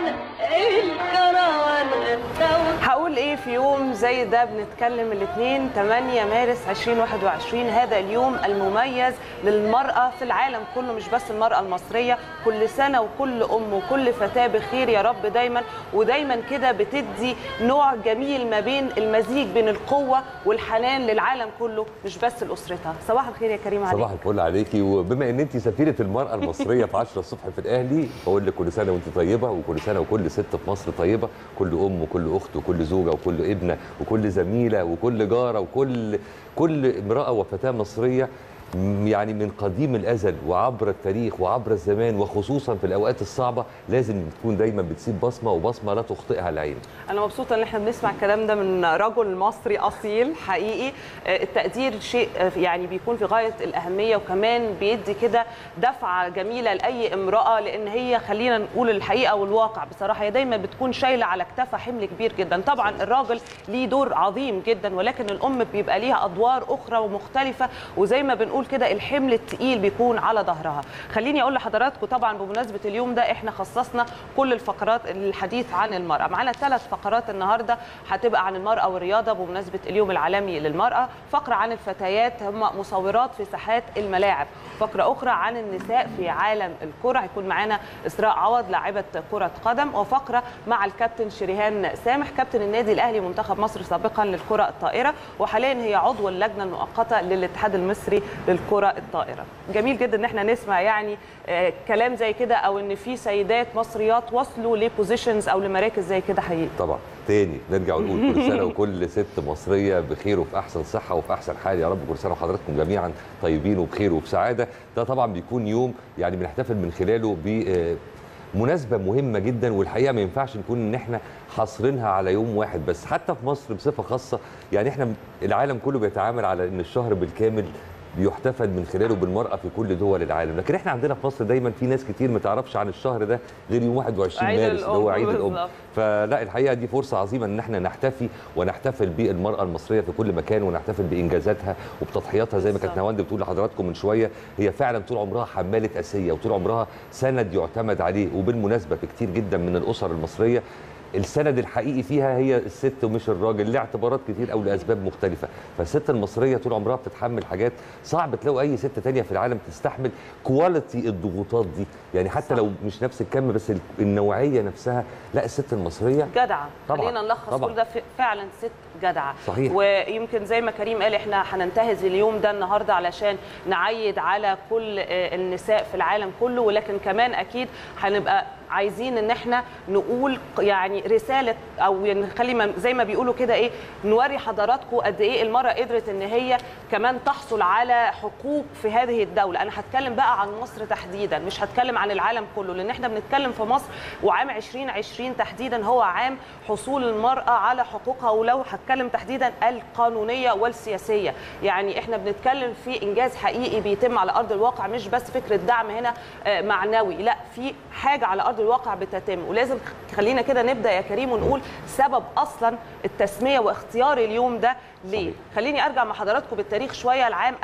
انا الكروان غدا هقول ايه في يوم زي ده بنتكلم الاثنين 8 مارس 2021 هذا اليوم المميز للمرأة في العالم كله مش بس المرأة المصرية كل سنة وكل أم وكل فتاة بخير يا رب دايما ودايما كده بتدي نوع جميل ما بين المزيج بين القوة والحنان للعالم كله مش بس لأسرتها صباح الخير يا كريم عليك صباح الفل عليكي وبما ان انت سفيره المراه المصريه في 10 الصبح في الاهلي بقول لك كل سنه وانت طيبه وكل سنه وكل ست في مصر طيبه كل ام وكل اخت وكل زوجه وكل ابنه وكل زميله وكل جاره وكل كل امراه وفتاه مصريه م- يعني من قديم الازل وعبر التاريخ وعبر الزمان وخصوصا في الاوقات الصعبه لازم تكون دايما بتسيب بصمه وبصمه لا تخطئها العين انا مبسوطه ان احنا بنسمع الكلام ده من رجل مصري اصيل حقيقي آه، التقدير شيء آه، يعني بيكون في غايه الاهميه وكمان بيدي كده دفعه جميله لاي امراه لان هي خلينا نقول الحقيقه والواقع بصراحه هي دايما بتكون شايله على كتافها حمل كبير جدا طبعا الراجل ليه دور عظيم جدا ولكن الام بيبقى ليها ادوار اخرى ومختلفه وزي ما بنقول كده الحمل التقيل بيكون على ظهرها خليني اقول لحضراتكم طبعا بمناسبه اليوم ده احنا خصصنا كل الفقرات الحديث عن المراه معانا ثلاث فقرات النهارده هتبقى عن المراه والرياضه بمناسبه اليوم العالمي للمراه فقره عن الفتيات هم مصورات في ساحات الملاعب فقره اخرى عن النساء في عالم الكره هيكون معانا اسراء عوض لاعبه كره قدم وفقره مع الكابتن شريهان سامح كابتن النادي الاهلي منتخب مصر سابقا للكره الطائره وحاليا هي عضو اللجنه المؤقته للاتحاد المصري للكره الطائره جميل جدا ان احنا نسمع يعني آه، كلام زي كده او ان في سيدات مصريات وصلوا لبوزيشنز او لمراكز زي كده حقيقي طبعا تاني نرجع ونقول كل سنه وكل ست مصريه بخير وفي احسن صحه وفي احسن حال يا رب كل سنه وحضراتكم جميعا طيبين وبخير وفي سعاده ده طبعا بيكون يوم يعني بنحتفل من خلاله ب آه، مناسبة مهمة جدا والحقيقة ما ينفعش نكون ان احنا حاصرينها على يوم واحد بس حتى في مصر بصفة خاصة يعني احنا العالم كله بيتعامل على ان الشهر بالكامل بيحتفل من خلاله بالمرأة في كل دول العالم لكن احنا عندنا في مصر دايما في ناس كتير ما تعرفش عن الشهر ده غير يوم 21 عيد مارس اللي هو الأم عيد الأم بالظبط. فلا الحقيقه دي فرصه عظيمه ان احنا نحتفي ونحتفل بالمراه المصريه في كل مكان ونحتفل بانجازاتها وبتضحياتها زي ما كانت بالظبط. نواند بتقول لحضراتكم من شويه هي فعلا طول عمرها حماله اسيه وطول عمرها سند يعتمد عليه وبالمناسبه في كتير جدا من الاسر المصريه السند الحقيقي فيها هي الست ومش الراجل لاعتبارات كتير او لاسباب مختلفه فالست المصريه طول عمرها بتتحمل حاجات صعب تلاقوا اي ست تانية في العالم تستحمل كواليتي الضغوطات دي يعني حتى صح. لو مش نفس الكم بس النوعيه نفسها لا الست المصريه جدعه طبعاً، خلينا نلخص طبعاً. كل ده ف- فعلا ست جدعه صحيح. ويمكن زي ما كريم قال احنا هننتهز اليوم ده النهارده علشان نعيد على كل آه، النساء في العالم كله ولكن كمان اكيد هنبقى عايزين ان احنا نقول يعني رساله او يعني نخلي ما- زي ما بيقولوا كده ايه نوري حضراتكم قد ايه المراه قدرت ان هي كمان تحصل على حقوق في هذه الدوله انا هتكلم بقى عن مصر تحديدا مش هتكلم عن العالم كله لان احنا بنتكلم في مصر وعام 2020 تحديدا هو عام حصول المراه على حقوقها ولو هتكلم تحديدا القانونيه والسياسيه يعني احنا بنتكلم في انجاز حقيقي بيتم على ارض الواقع مش بس فكره دعم هنا آه، معنوي لا في حاجه على ارض الواقع بتتم ولازم خلينا كده نبدا يا كريم ونقول سبب اصلا التسميه واختيار اليوم ده ليه صحيح. خليني ارجع مع حضراتكم بالتاريخ شويه العام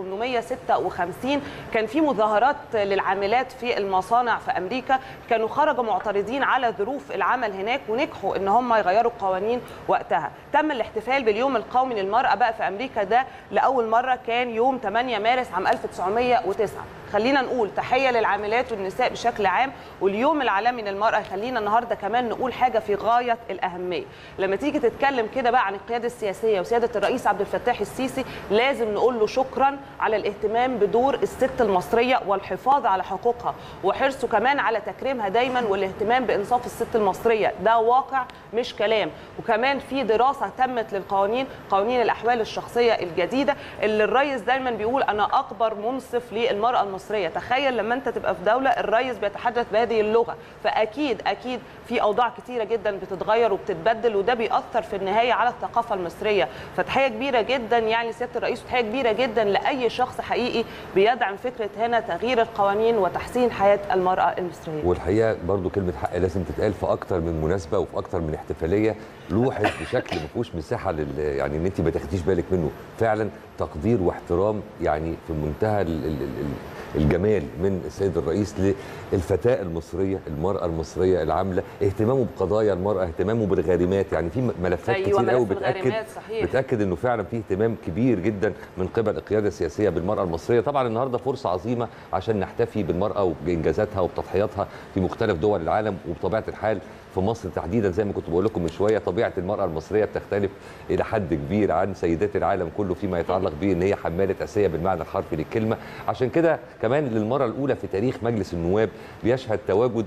1856 كان في مظاهرات للعاملات في المصانع في امريكا كانوا خرجوا معترضين على ظروف العمل هناك ونجحوا ان هم يغيروا القوانين وقتها تم الاحتفال باليوم القومي للمراه بقى في امريكا ده لاول مره كان يوم 8 مارس عام 1909 خلينا نقول تحيه للعاملات والنساء بشكل عام واليوم العالمي للمراه خلينا النهارده كمان نقول حاجه في غايه الاهميه لما تيجي تتكلم كده بقى عن القياده السياسيه وسياده الرئيس عبد الفتاح السيسي لازم نقول له شكرا على الاهتمام بدور الست المصريه والحفاظ على حقوقها وحرصه كمان على تكريمها دايما والاهتمام بانصاف الست المصريه ده واقع مش كلام وكمان في دراسه تمت للقوانين قوانين الاحوال الشخصيه الجديده اللي الرئيس دايما بيقول انا اكبر منصف للمراه المصريه تخيل لما انت تبقى في دوله الرئيس بيتحدث بهذه اللغه فاكيد اكيد في اوضاع كتيره جدا بتتغير وبتتبدل وده بيأثر في النهايه على الثقافه المصريه فتحيه كبيره جدا يعني سياده الرئيس وتحيه كبيره جدا لاي شخص حقيقي بيدعم فكره هنا تغيير القوانين وتحسين حياه المراه المصريه والحقيقه برضو كلمه حق لازم تتقال في اكتر من مناسبه وفي اكتر من احتفاليه لوحت بشكل ما فيهوش مساحه لل يعني ان انت ما تاخديش بالك منه فعلا تقدير واحترام يعني في منتهى ال ال ال الجمال من السيد الرئيس للفتاه المصريه المراه المصريه العامله اهتمامه بقضايا المراه اهتمامه بالغارمات يعني في ملفات أيوة، كتير قوي ملف بتاكد الغارمات، صحيح. بتاكد انه فعلا في اهتمام كبير جدا من قبل القياده السياسيه بالمراه المصريه طبعا النهارده فرصه عظيمه عشان نحتفي بالمراه وبانجازاتها وبتضحياتها في مختلف دول العالم وبطبيعه الحال في مصر تحديدا زي ما كنت بقول لكم من شويه طبيعه المراه المصريه بتختلف الى حد كبير عن سيدات العالم كله فيما يتعلق بان هي حماله اسيه بالمعنى الحرفي للكلمه عشان كده كمان للمره الاولى في تاريخ مجلس النواب بيشهد تواجد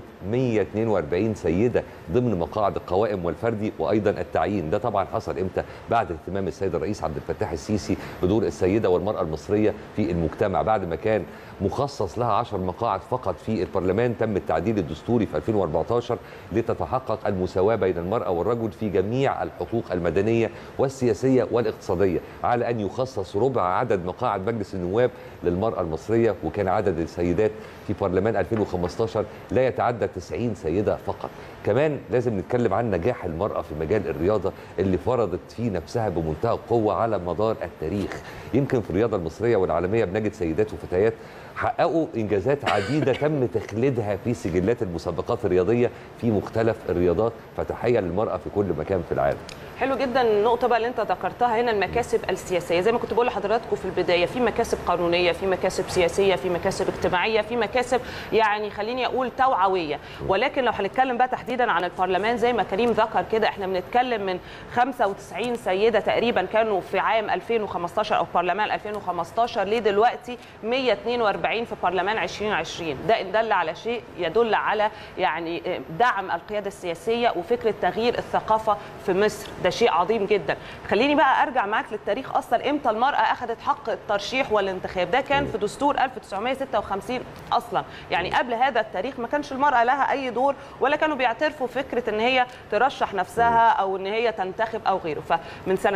142 سيده ضمن مقاعد القوائم والفردي وايضا التعيين ده طبعا حصل امتى بعد اهتمام السيد الرئيس عبد الفتاح السيسي بدور السيده والمراه المصريه في المجتمع بعد ما كان مخصص لها 10 مقاعد فقط في البرلمان تم التعديل الدستوري في 2014 لتتحقق المساواة بين المرأة والرجل في جميع الحقوق المدنية والسياسية والاقتصادية على أن يخصص ربع عدد مقاعد مجلس النواب للمرأة المصرية وكان عدد السيدات في برلمان 2015 لا يتعدى 90 سيدة فقط كمان لازم نتكلم عن نجاح المرأة في مجال الرياضة اللي فرضت فيه نفسها بمنتهى القوة على مدار التاريخ يمكن في الرياضة المصرية والعالمية بنجد سيدات وفتيات حققوا انجازات عديده تم تخليدها في سجلات المسابقات الرياضيه في مختلف الرياضات فتحيه للمراه في كل مكان في العالم حلو جدا النقطه بقى اللي انت ذكرتها هنا المكاسب السياسيه زي ما كنت بقول لحضراتكم في البدايه في مكاسب قانونيه في مكاسب سياسيه في مكاسب اجتماعيه في مكاسب يعني خليني اقول توعويه ولكن لو هنتكلم بقى تحديدا عن البرلمان زي ما كريم ذكر كده احنا بنتكلم من 95 سيده تقريبا كانوا في عام 2015 او برلمان 2015 لدلوقتي 142 في برلمان 2020 ده ان دل على شيء يدل على يعني دعم القياده السياسيه وفكره تغيير الثقافه في مصر ده شيء عظيم جدا خليني بقى ارجع معاك للتاريخ اصلا امتى المراه اخذت حق الترشيح والانتخاب ده كان في دستور 1956 اصلا يعني قبل هذا التاريخ ما كانش المراه لها اي دور ولا كانوا بيعترفوا فكره ان هي ترشح نفسها او ان هي تنتخب او غيره فمن سنه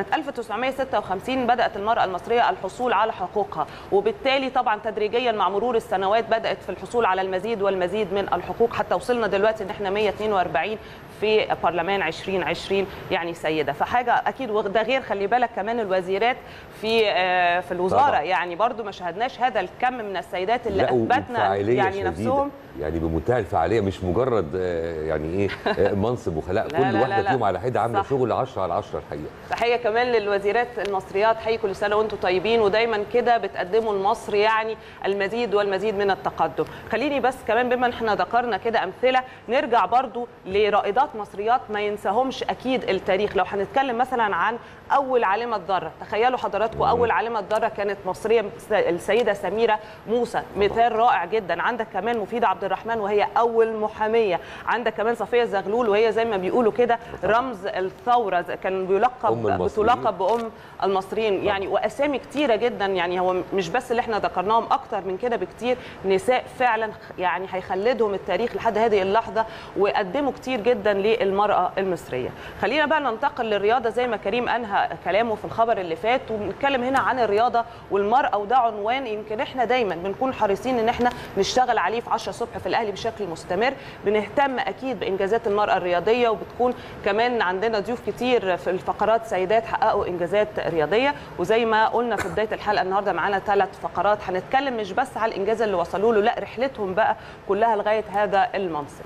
1956 بدات المراه المصريه الحصول على حقوقها وبالتالي طبعا تدريجيا مع مرور السنوات بدات في الحصول على المزيد والمزيد من الحقوق حتى وصلنا دلوقتي ان احنا 142 في برلمان 2020 يعني سيده فحاجه اكيد وده غير خلي بالك كمان الوزيرات في آه، في الوزاره طبعاً. يعني برضو ما شاهدناش هذا الكم من السيدات اللي لا، اثبتنا وفعالية يعني شديدة. نفسهم يعني بمنتهى الفعاليه مش مجرد آه، يعني ايه آه، منصب وخلاء لا، كل لا، لا، واحده لا. فيهم على حده عامله صح. شغل 10 على 10 الحقيقه تحيه كمان للوزيرات المصريات حي كل سنه وانتم طيبين ودايما كده بتقدموا لمصر يعني المزيد والمزيد من التقدم خليني بس كمان بما ان احنا ذكرنا كده امثله نرجع برضو لرائدات مصريات ما ينساهمش اكيد التاريخ لو هنتكلم مثلا عن اول عالمه ذره تخيلوا حضراتكم اول عالمه ذره كانت مصريه السيده سميره موسى مثال رائع جدا عندك كمان مفيده عبد الرحمن وهي اول محاميه عندك كمان صفيه زغلول وهي زي ما بيقولوا كده رمز الثوره كان أم بيلقب المصريين. بتلقب بام المصريين يعني واسامي كتيره جدا يعني هو مش بس اللي احنا ذكرناهم اكتر من كده بكتير نساء فعلا يعني هيخلدهم التاريخ لحد هذه اللحظه وقدموا كتير جدا للمراه المصريه خلينا بقى ننتقل للرياضه زي ما كريم انهى كلامه في الخبر اللي فات وبنتكلم هنا عن الرياضه والمراه وده عنوان يمكن احنا دايما بنكون حريصين ان احنا نشتغل عليه في 10 الصبح في الاهلي بشكل مستمر بنهتم اكيد بانجازات المراه الرياضيه وبتكون كمان عندنا ضيوف كتير في الفقرات سيدات حققوا انجازات رياضيه وزي ما قلنا في بدايه الحلقه النهارده معانا ثلاث فقرات هنتكلم مش بس على الانجاز اللي وصلوا له لا رحلتهم بقى كلها لغايه هذا المنصب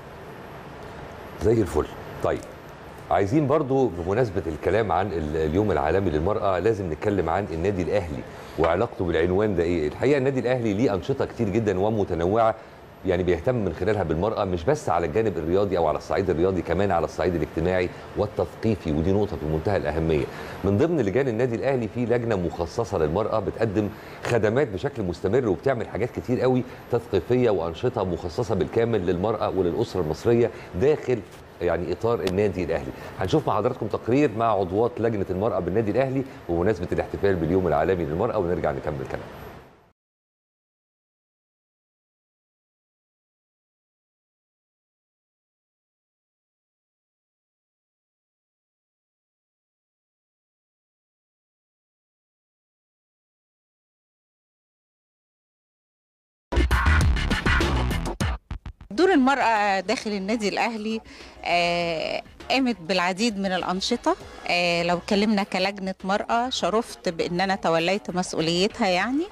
زي الفل طيب عايزين برضو بمناسبة الكلام عن ال- اليوم العالمي للمرأة لازم نتكلم عن النادي الأهلي وعلاقته بالعنوان ده إيه الحقيقة النادي الأهلي ليه أنشطة كتير جدا ومتنوعة يعني بيهتم من خلالها بالمرأة مش بس على الجانب الرياضي أو على الصعيد الرياضي كمان على الصعيد الاجتماعي والتثقيفي ودي نقطة في منتهى الأهمية من ضمن لجان النادي الأهلي في لجنة مخصصة للمرأة بتقدم خدمات بشكل مستمر وبتعمل حاجات كتير قوي تثقيفية وأنشطة مخصصة بالكامل للمرأة وللأسرة المصرية داخل يعني اطار النادي الاهلي هنشوف مع حضراتكم تقرير مع عضوات لجنه المراه بالنادي الاهلي بمناسبه الاحتفال باليوم العالمي للمراه ونرجع نكمل كلام دور المرأة داخل النادي الأهلي آه، قامت بالعديد من الأنشطة آه، لو اتكلمنا كلجنة مرأة شرفت بأن أنا توليت مسؤوليتها يعني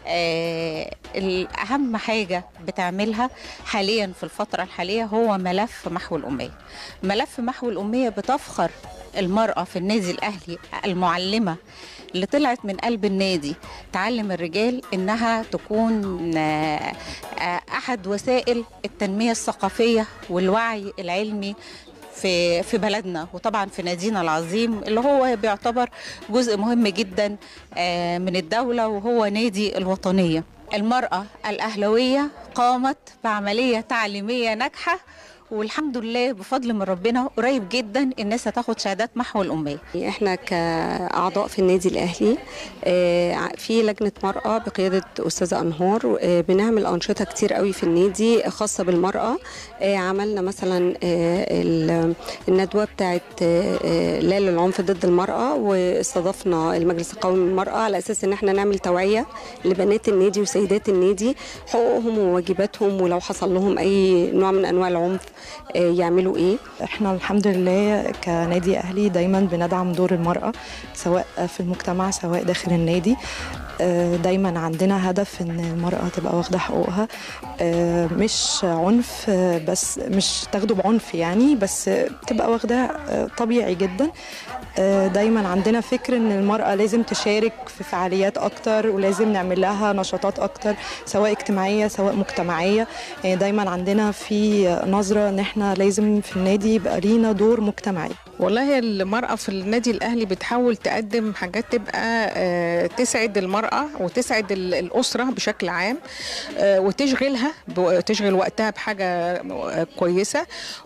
آه، الأهم حاجة بتعملها حاليا في الفترة الحالية هو ملف محو الأمية ملف محو الأمية بتفخر المرأة في النادي الأهلي المعلمة اللي طلعت من قلب النادي تعلم الرجال إنها تكون آه، آه، أحد وسائل التنمية الثقافية والوعي العلمي في في بلدنا وطبعا في نادينا العظيم اللي هو بيعتبر جزء مهم جدا آه، من الدولة وهو نادي الوطنية المرأة الأهلوية قامت بعملية تعليمية ناجحة والحمد لله بفضل من ربنا قريب جدا الناس هتاخد شهادات محو الأمية احنا كاعضاء في النادي الاهلي آه، في لجنه مراه بقياده استاذه انهار آه، بنعمل انشطه كتير قوي في النادي خاصه بالمراه آه، عملنا مثلا آه، ال- الندوه بتاعت آه، آه، لا للعنف ضد المراه واستضفنا المجلس القومي للمراه على اساس ان احنا نعمل توعيه لبنات النادي وسيدات النادي حقوقهم وواجباتهم ولو حصل لهم اي نوع من انواع العنف آه، يعملوا ايه احنا الحمد لله كنادي اهلي دايما بندعم دور المراه سواء في المجتمع سواء داخل النادي آه، دايما عندنا هدف ان المراه تبقى واخده حقوقها آه، مش عنف آه، بس مش تاخده بعنف يعني بس آه، تبقى واخداه آه، طبيعي جدا آه، دايما عندنا فكر ان المراه لازم تشارك في فعاليات اكتر ولازم نعمل لها نشاطات اكتر سواء اجتماعيه سواء مجتمعيه يعني دايما عندنا في نظره ان احنا لازم في النادي يبقى لينا دور مجتمعي والله المرأة في النادي الأهلي بتحاول تقدم حاجات تبقى آه، تسعد المرأة وتسعد ال- الأسرة بشكل عام آه، وتشغلها ب- تشغل وقتها بحاجة آه، كويسة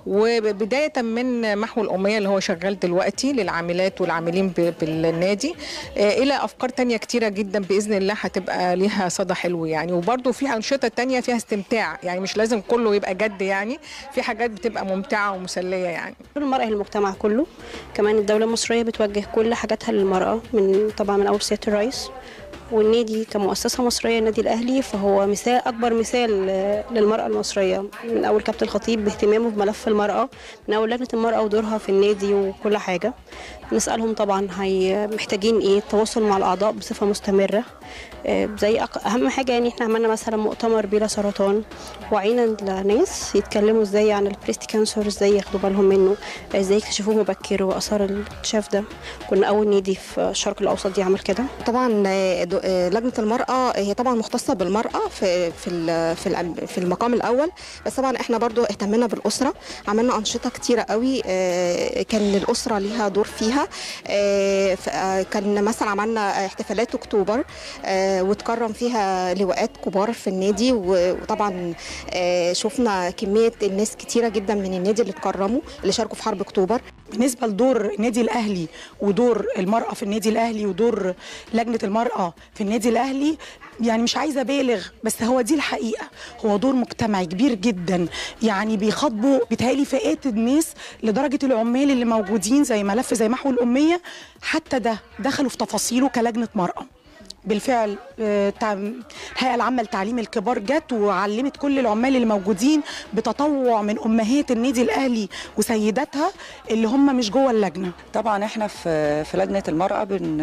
وبداية من محو الأمية اللي هو شغال دلوقتي للعاملات والعاملين ب- بالنادي آه، إلى أفكار تانية كتيرة جدا بإذن الله هتبقى ليها صدى حلو يعني وبرضه في أنشطة تانية فيها استمتاع يعني مش لازم كله يبقى جد يعني في حاجات بتبقى ممتعة ومسلية يعني دور المرأة المجتمع كله كمان الدولة المصرية بتوجه كل حاجاتها للمرأة من طبعا من أول سيادة الرئيس والنادي كمؤسسة مصرية النادي الأهلي فهو مثال أكبر مثال آه، للمرأة المصرية من أول كابتن الخطيب باهتمامه بملف المرأة من أول لجنة المرأة ودورها في النادي وكل حاجة نسألهم طبعا هي محتاجين إيه التواصل مع الأعضاء بصفة مستمرة آه، زي أق- أهم حاجة يعني إحنا عملنا مثلا مؤتمر بلا سرطان وعينا لناس يتكلموا إزاي عن البريست كانسر إزاي ياخدوا بالهم منه إزاي يكتشفوه مبكر وآثار الاكتشاف ده كنا أول نادي في الشرق الأوسط يعمل كده طبعا آه، دو- آه، لجنه المراه هي طبعا مختصه بالمراه في في ال- في الأم- في المقام الاول بس طبعا احنا برضو اهتمينا بالاسره عملنا انشطه كتيره قوي آه، كان الاسره ليها دور فيها آه، ف- آه، كان مثلا عملنا احتفالات اكتوبر آه، وتكرم فيها لواءات كبار في النادي و- وطبعا آه، شفنا كميه الناس كتيره جدا من النادي اللي اتكرموا اللي شاركوا في حرب اكتوبر بالنسبه لدور النادي الاهلي ودور المراه في النادي الاهلي ودور لجنه المراه في النادي الاهلي يعني مش عايزه ابالغ بس هو دي الحقيقه هو دور مجتمعي كبير جدا يعني بيخاطبوا بيتهيألي فئات الناس لدرجه العمال اللي موجودين زي ملف زي محو الاميه حتى ده دخلوا في تفاصيله كلجنه مراه بالفعل آه، تع- الهيئه العامه لتعليم الكبار جت وعلمت كل العمال اللي موجودين بتطوع من امهات النادي الاهلي وسيداتها اللي هم مش جوه اللجنه طبعا احنا في في لجنه المراه بن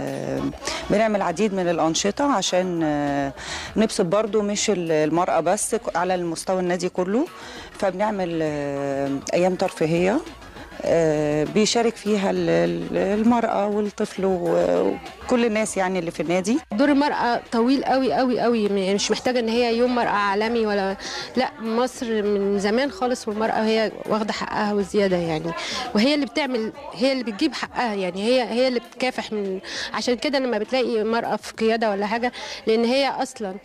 بنعمل عديد من الانشطه عشان نبسط برضو مش المراه بس على المستوى النادي كله فبنعمل ايام ترفيهيه آه، بيشارك فيها ال- ال- المرأة والطفل و- وكل الناس يعني اللي في النادي دور المرأة طويل قوي قوي قوي يعني مش محتاجة ان هي يوم مرأة عالمي ولا لا مصر من زمان خالص والمرأة هي واخدة حقها وزيادة يعني وهي اللي بتعمل هي اللي بتجيب حقها يعني هي هي اللي بتكافح من عشان كده لما بتلاقي مرأة في قيادة ولا حاجة لان هي اصلا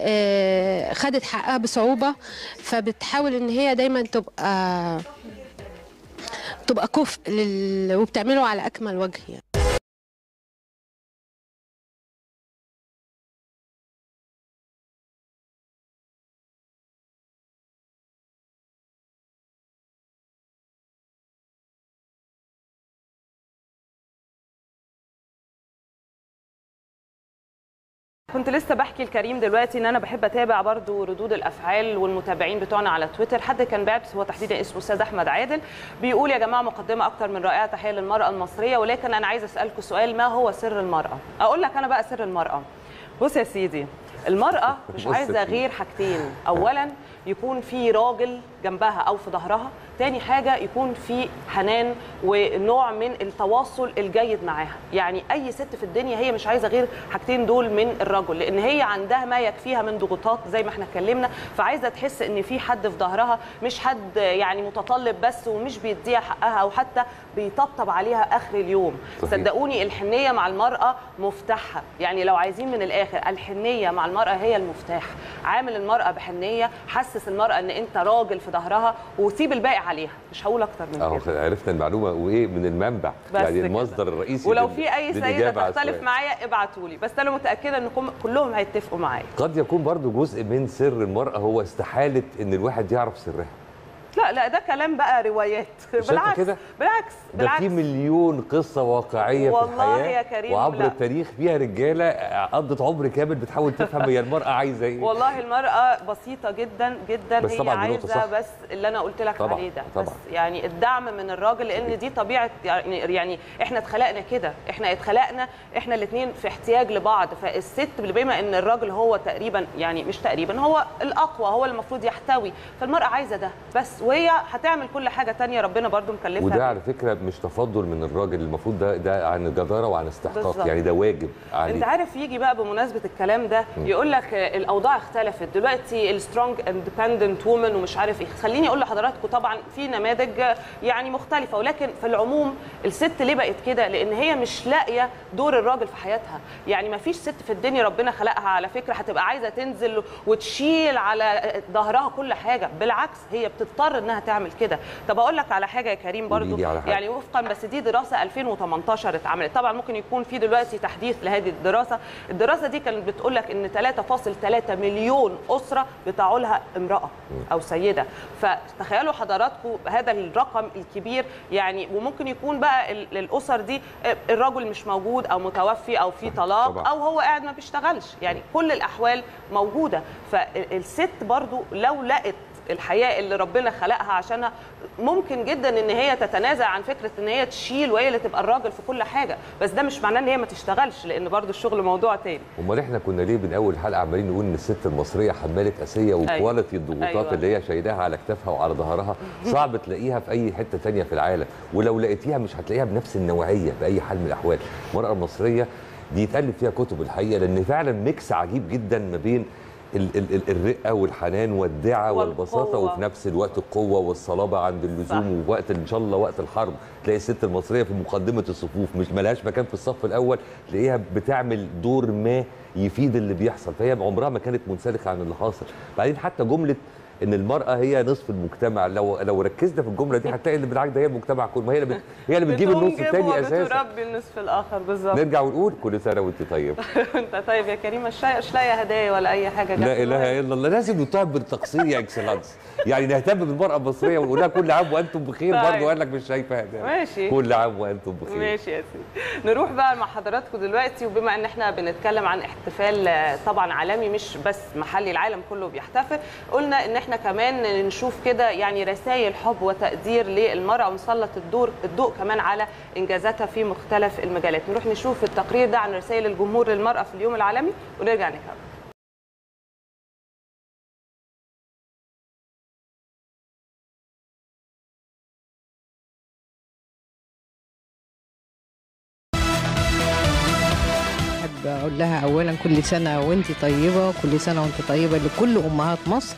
آه، خدت حقها بصعوبة فبتحاول ان هي دايما تبقى تبقى كفء لل... وبتعمله على اكمل وجه يعني. كنت لسه بحكي لكريم دلوقتي ان انا بحب اتابع برضو ردود الافعال والمتابعين بتوعنا على تويتر حد كان بعت هو تحديدا اسمه استاذ احمد عادل بيقول يا جماعه مقدمه اكتر من رائعه تحيه للمراه المصريه ولكن انا عايز اسالكم سؤال ما هو سر المراه اقول لك انا بقى سر المراه بص يا سيدي المراه مش بص عايزه فيه. غير حاجتين اولا يكون في راجل جنبها او في ظهرها تاني حاجه يكون في حنان ونوع من التواصل الجيد معاها يعني اي ست في الدنيا هي مش عايزه غير حاجتين دول من الرجل لان هي عندها ما يكفيها من ضغوطات زي ما احنا اتكلمنا فعايزه تحس ان في حد في ظهرها مش حد يعني متطلب بس ومش بيديها حقها او حتى بيطبطب عليها اخر اليوم صحيح. صدقوني الحنيه مع المراه مفتاحها يعني لو عايزين من الاخر الحنيه مع المراه هي المفتاح عامل المراه بحنيه حسس المراه ان انت راجل في ظهرها وسيب الباقي عليها مش هقول اكتر من اهو كده عرفنا المعلومه وايه من المنبع بس يعني كده. المصدر الرئيسي ولو لل- في اي سيده للإجابة على تختلف السؤال. معايا ابعتوا لي بس انا متاكده ان كم- كلهم هيتفقوا معايا قد يكون برضو جزء من سر المرأة هو استحالة ان الواحد يعرف سرها لا لا ده كلام بقى روايات شايفة بالعكس كده؟ بالعكس ده بالعكس في مليون قصة واقعية في والله الحياة يا كريم وعبر لا. التاريخ فيها رجالة قضت عمر كامل بتحاول تفهم هي المرأة عايزة ايه والله المرأة بسيطة جدا جدا بس هي طبعاً دي نقطة عايزة صح. بس اللي أنا قلت لك طبعاً، عليه ده طبعاً. بس يعني الدعم من الراجل لأن دي طبيعة يعني يعني إحنا اتخلقنا كده إحنا اتخلقنا إحنا الاتنين في احتياج لبعض فالست بما إن الراجل هو تقريبا يعني مش تقريبا هو الأقوى هو اللي المفروض يحتوي فالمرأة عايزة ده بس وهي هتعمل كل حاجة تانية ربنا برضو مكلفها وده بيه. على فكرة مش تفضل من الراجل المفروض ده ده عن جدارة وعن استحقاق بالظبط. يعني ده واجب عليه انت عارف يجي بقى بمناسبه الكلام ده مم. يقول لك آه، الاوضاع اختلفت دلوقتي السترونج اندبندنت وومن ومش عارف ايه خليني اقول لحضراتكم طبعا في نماذج آه، يعني مختلفه ولكن في العموم الست ليه بقت كده لان هي مش لاقيه دور الراجل في حياتها يعني ما فيش ست في الدنيا ربنا خلقها على فكره هتبقى عايزه تنزل وتشيل على ظهرها كل حاجه بالعكس هي بتضطر انها تعمل كده طب اقول لك على حاجه يا كريم قولي برضو لي على حاجة. يعني وفقا بس دي دراسه 2018 اتعملت طبعا ممكن يكون في دلوقتي تحديث لهذه الدراسه الدراسه دي كانت بتقول لك ان 3.3 مليون اسره بتعولها امراه او سيده فتخيلوا حضراتكم هذا الرقم الكبير يعني وممكن يكون بقى ال- الاسر دي آه، الرجل مش موجود او متوفي او في طلاق طبعاً. او هو قاعد ما بيشتغلش يعني كل الاحوال موجوده فالست برضو لو لقت الحياه اللي ربنا خلقها عشانها ممكن جدا ان هي تتنازع عن فكره ان هي تشيل وهي اللي تبقى الراجل في كل حاجه بس ده مش معناه ان هي ما تشتغلش لان برضو الشغل موضوع تاني امال احنا كنا ليه من اول حلقه عمالين نقول ان الست المصريه حماله اسيه وكواليتي الضغوطات أيوة. اللي هي شايلاها على كتافها وعلى ظهرها صعب تلاقيها في اي حته تانية في العالم ولو لقيتيها مش هتلاقيها بنفس النوعيه باي حال من الاحوال المراه المصريه دي يتالف فيها كتب الحقيقه لان فعلا ميكس عجيب جدا ما بين ال- ال- ال- الرقه والحنان والدعه والبساطه والقوة. وفي نفس الوقت القوه والصلابه عند اللزوم ووقت ان شاء الله وقت الحرب تلاقي الست المصريه في مقدمه الصفوف مش ملهاش مكان في الصف الاول تلاقيها بتعمل دور ما يفيد اللي بيحصل فهي عمرها ما كانت منسلخه عن اللي حاصل بعدين حتى جمله ان المراه هي نصف المجتمع لو لو ركزنا في الجمله دي هتلاقي اللي بالعكس ده هي المجتمع كله ما هي اللي بت... هي اللي بتجيب النص بتنجب الثاني اساسا وبتربي النصف الاخر بالظبط نرجع ونقول كل سنه وانت طيب انت طيب يا كريم مش لاقي- مش لاقيه هدايا ولا اي حاجه جت. لا اله الا الله لازم نطالب بالتقصير يا اكسلانس يعني نهتم بالمراه المصريه ونقول لها كل عام وانتم بخير طيب. برضه قال لك مش شايفه هدايا ماشي. كل عام وانتم بخير ماشي يا سيدي نروح بقى مع حضراتكم دلوقتي وبما ان احنا بنتكلم عن احتفال آه، طبعا عالمي مش بس محلي العالم كله بيحتفل قلنا ان احنا كمان نشوف كده يعني رسائل حب وتقدير للمراه ونسلط الدور الضوء كمان على انجازاتها في مختلف المجالات نروح نشوف التقرير ده عن رسائل الجمهور للمراه في اليوم العالمي ونرجع نكمل احب اقول لها اولا كل سنه وانت طيبه كل سنه وانت طيبه لكل امهات مصر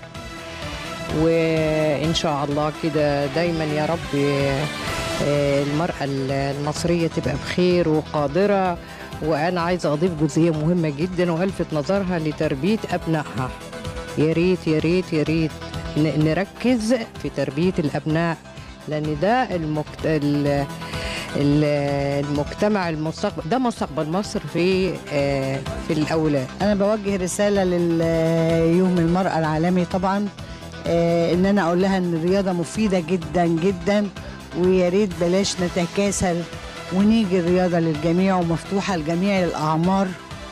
وان شاء الله كده دايما يا رب آه، المراه المصريه تبقى بخير وقادره وانا عايزه اضيف جزئيه مهمه جدا والفت نظرها لتربيه ابنائها يا ريت يا ريت يا ريت ن- نركز في تربيه الابناء لان ده المكت... ال- ال- المجتمع المستقبل ده مستقبل مصر في آه، في الاولاد أنا بوجه رسالة ليوم المرأة العالمي طبعا آه، إن أنا أقول لها إن الرياضة مفيدة جدا جدا ويا ريت بلاش نتكاسل ونيجي الرياضة للجميع ومفتوحة لجميع الأعمار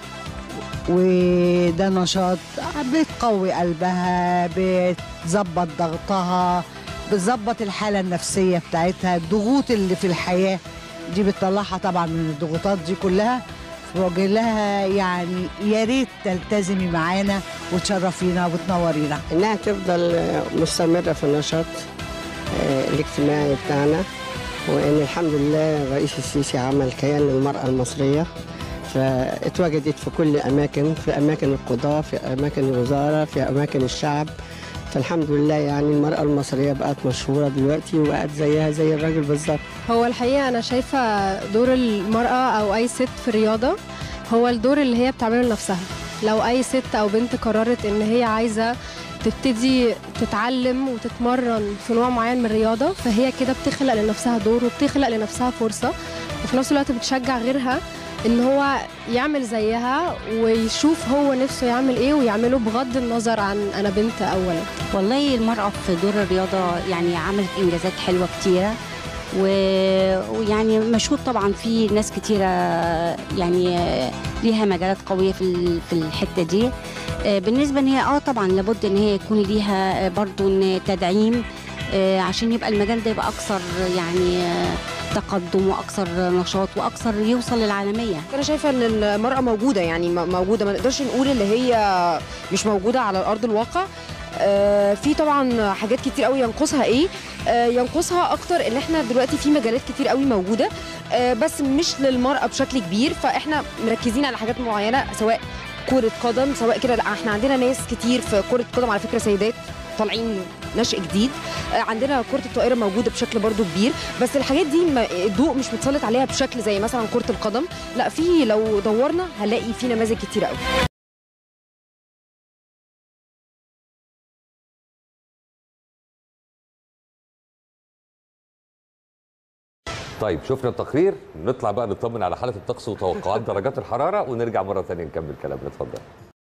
وده نشاط بتقوي قلبها بتظبط ضغطها بتظبط الحالة النفسية بتاعتها الضغوط اللي في الحياة دي بتطلعها طبعا من الضغوطات دي كلها بوجه لها يعني يا ريت تلتزمي معانا وتشرفينا وتنورينا انها تفضل مستمره في النشاط آه، الاجتماعي بتاعنا وان الحمد لله الرئيس السيسي عمل كيان للمراه المصريه فاتوجدت في كل اماكن في اماكن القضاه في اماكن الوزاره في اماكن الشعب فالحمد لله يعني المراه المصريه بقت مشهوره دلوقتي وبقت زيها زي الراجل بالظبط هو الحقيقة أنا شايفة دور المرأة أو أي ست في الرياضة هو الدور اللي هي بتعمله لنفسها لو أي ست أو بنت قررت إن هي عايزة تبتدي تتعلم وتتمرن في نوع معين من الرياضة فهي كده بتخلق لنفسها دور وبتخلق لنفسها فرصة وفي نفس الوقت بتشجع غيرها إن هو يعمل زيها ويشوف هو نفسه يعمل إيه ويعمله بغض النظر عن أنا بنت أو ولد والله المرأة في دور الرياضة يعني عملت إنجازات حلوة كتيرة و- ويعني مشهود طبعا في ناس كتيرة يعني ليها مجالات قوية في ال- في الحتة دي آه، بالنسبة ان هي اه طبعا لابد ان هي يكون ليها آه، برضو إن تدعيم آه، عشان يبقى المجال ده يبقى اكثر يعني آه، تقدم واكثر نشاط واكثر يوصل للعالميه انا شايفه ان المراه موجوده يعني م- موجوده ما نقدرش نقول اللي هي مش موجوده على ارض الواقع آه، في طبعا حاجات كتير قوي ينقصها ايه آه، ينقصها اكتر ان احنا دلوقتي في مجالات كتير قوي موجوده آه، بس مش للمراه بشكل كبير فاحنا مركزين على حاجات معينه سواء كرة قدم سواء كده لا احنا عندنا ناس كتير في كرة قدم على فكرة سيدات طالعين نشء جديد آه، عندنا كرة الطائرة موجودة بشكل برضو كبير بس الحاجات دي ما- الضوء مش متسلط عليها بشكل زي مثلا كرة القدم لا في لو دورنا هنلاقي في نماذج كتير قوي طيب شفنا التقرير نطلع بقى نطمن على حاله الطقس وتوقعات درجات الحراره ونرجع مره ثانيه نكمل كلامنا اتفضل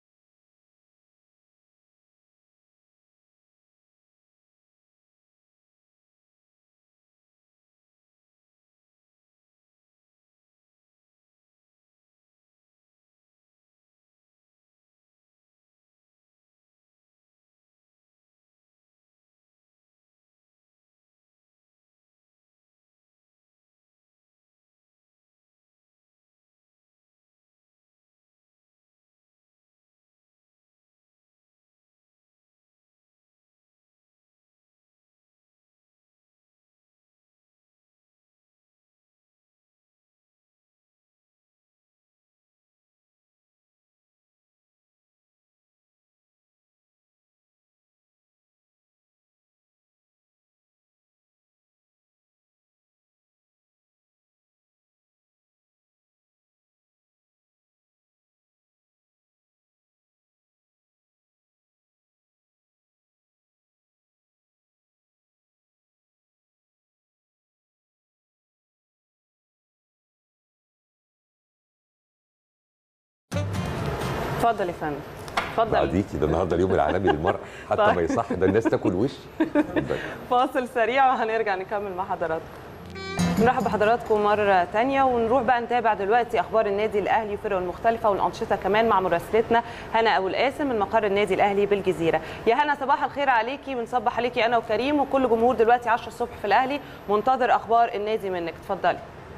اتفضل يا فندم اتفضل بعديكي ده النهارده اليوم العالمي للمراه حتى طيب. ما يصح ده الناس تاكل وش اتفضل. فاصل سريع وهنرجع نكمل مع حضراتكم نرحب بحضراتكم مرة تانية ونروح بقى نتابع دلوقتي أخبار النادي الأهلي وفرقه المختلفة والأنشطة كمان مع مراسلتنا هنا أبو القاسم من مقر النادي الأهلي بالجزيرة يا هنا صباح الخير عليكي بنصبح عليكي أنا وكريم وكل جمهور دلوقتي 10 الصبح في الأهلي منتظر أخبار النادي منك اتفضلي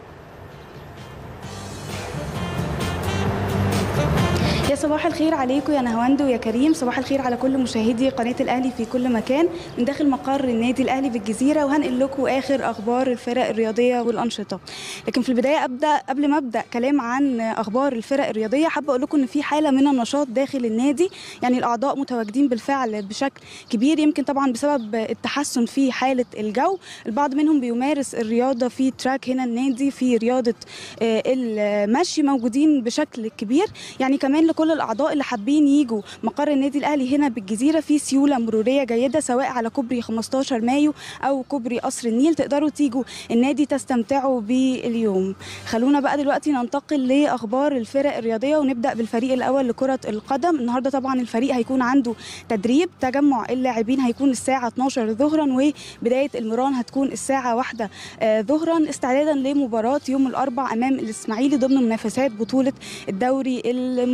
يا صباح الخير عليكم يا نهواند ويا كريم صباح الخير على كل مشاهدي قناة الأهلي في كل مكان من داخل مقر النادي الأهلي بالجزيرة وهنقل لكم آخر أخبار الفرق الرياضية والأنشطة لكن في البداية أبدأ قبل ما أبدأ كلام عن أخبار الفرق الرياضية حابة أقول لكم إن في حالة من النشاط داخل النادي يعني الأعضاء متواجدين بالفعل بشكل كبير يمكن طبعا بسبب التحسن في حالة الجو البعض منهم بيمارس الرياضة في تراك هنا النادي في رياضة آه، المشي موجودين بشكل كبير يعني كمان لكل الاعضاء اللي حابين يجوا مقر النادي الاهلي هنا بالجزيره في سيوله مروريه جيده سواء على كوبري 15 مايو او كوبري قصر النيل تقدروا تيجوا النادي تستمتعوا باليوم خلونا بقى دلوقتي ننتقل لاخبار الفرق الرياضيه ونبدا بالفريق الاول لكره القدم النهارده طبعا الفريق هيكون عنده تدريب تجمع اللاعبين هيكون الساعه 12 ظهرا وبدايه المران هتكون الساعه 1 آه، ظهرا استعدادا لمباراه يوم الاربع امام الاسماعيلي ضمن منافسات بطوله الدوري الممتاز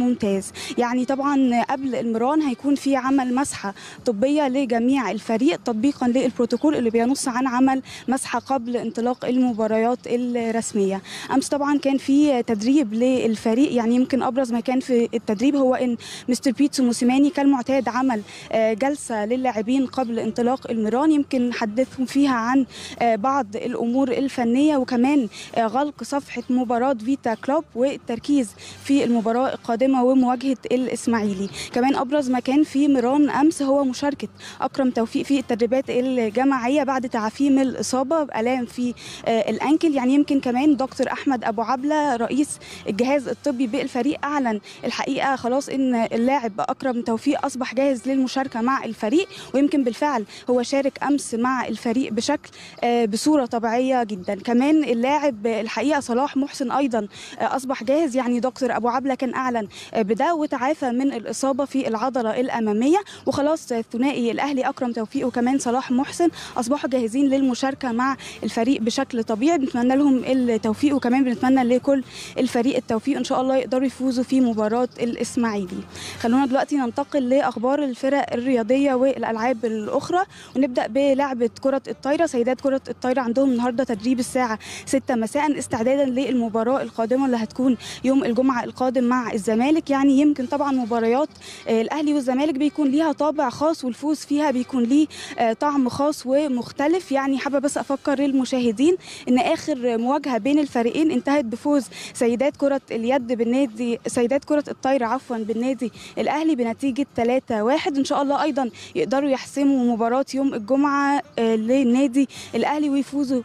جاهز يعني طبعا قبل المران هيكون في عمل مسحه طبيه لجميع الفريق تطبيقا للبروتوكول اللي بينص عن عمل مسحه قبل انطلاق المباريات الرسميه امس طبعا كان في تدريب للفريق يعني يمكن ابرز ما كان في التدريب هو ان مستر بيتسو موسيماني كالمعتاد عمل آه، جلسه للاعبين قبل انطلاق المران يمكن حدثهم فيها عن آه، بعض الامور الفنيه وكمان آه، غلق صفحه مباراه فيتا كلوب والتركيز في المباراه القادمه ومواجهه الاسماعيلي كمان ابرز ما كان في ميران امس هو مشاركه اكرم توفيق في التدريبات الجماعيه بعد تعافيه من الاصابه بالام في آه، الانكل يعني يمكن كمان دكتور احمد ابو عبله رئيس الجهاز الطبي بالفريق اعلن الحقيقه خلاص ان اللاعب اكرم توفيق اصبح جاهز للمشاركه مع الفريق ويمكن بالفعل هو شارك امس مع الفريق بشكل آه، بصوره طبيعيه جدا كمان اللاعب الحقيقه صلاح محسن ايضا آه، اصبح جاهز يعني دكتور ابو عبله كان اعلن آه، بده وتعافى من الاصابه في العضله الاماميه وخلاص الثنائي الاهلي اكرم توفيق وكمان صلاح محسن اصبحوا جاهزين للمشاركه مع الفريق بشكل طبيعي بنتمنى لهم التوفيق وكمان بنتمنى لكل الفريق التوفيق ان شاء الله يقدروا يفوزوا في مباراه الاسماعيلي خلونا دلوقتي ننتقل لاخبار الفرق الرياضيه والالعاب الاخرى ونبدا بلعبه كره الطايره سيدات كره الطايره عندهم النهارده تدريب الساعه 6 مساء استعدادا للمباراه القادمه اللي هتكون يوم الجمعه القادم مع الزمالك يعني يمكن طبعا مباريات آه، الاهلي والزمالك بيكون ليها طابع خاص والفوز فيها بيكون ليه آه، طعم خاص ومختلف يعني حابه بس افكر المشاهدين ان اخر مواجهه بين الفريقين انتهت بفوز سيدات كره اليد بالنادي سيدات كره الطايره عفوا بالنادي الاهلي بنتيجه 3-1 ان شاء الله ايضا يقدروا يحسموا مباراه يوم الجمعه آه، للنادي الاهلي ويفوزوا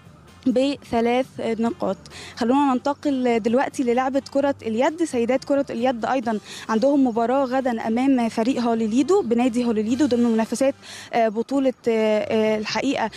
بثلاث نقاط خلونا ننتقل دلوقتي للعبة كرة اليد سيدات كرة اليد أيضا عندهم مباراة غدا أمام فريق هوليليدو بنادي هوليليدو ضمن منافسات آه، بطولة آه، آه، الحقيقة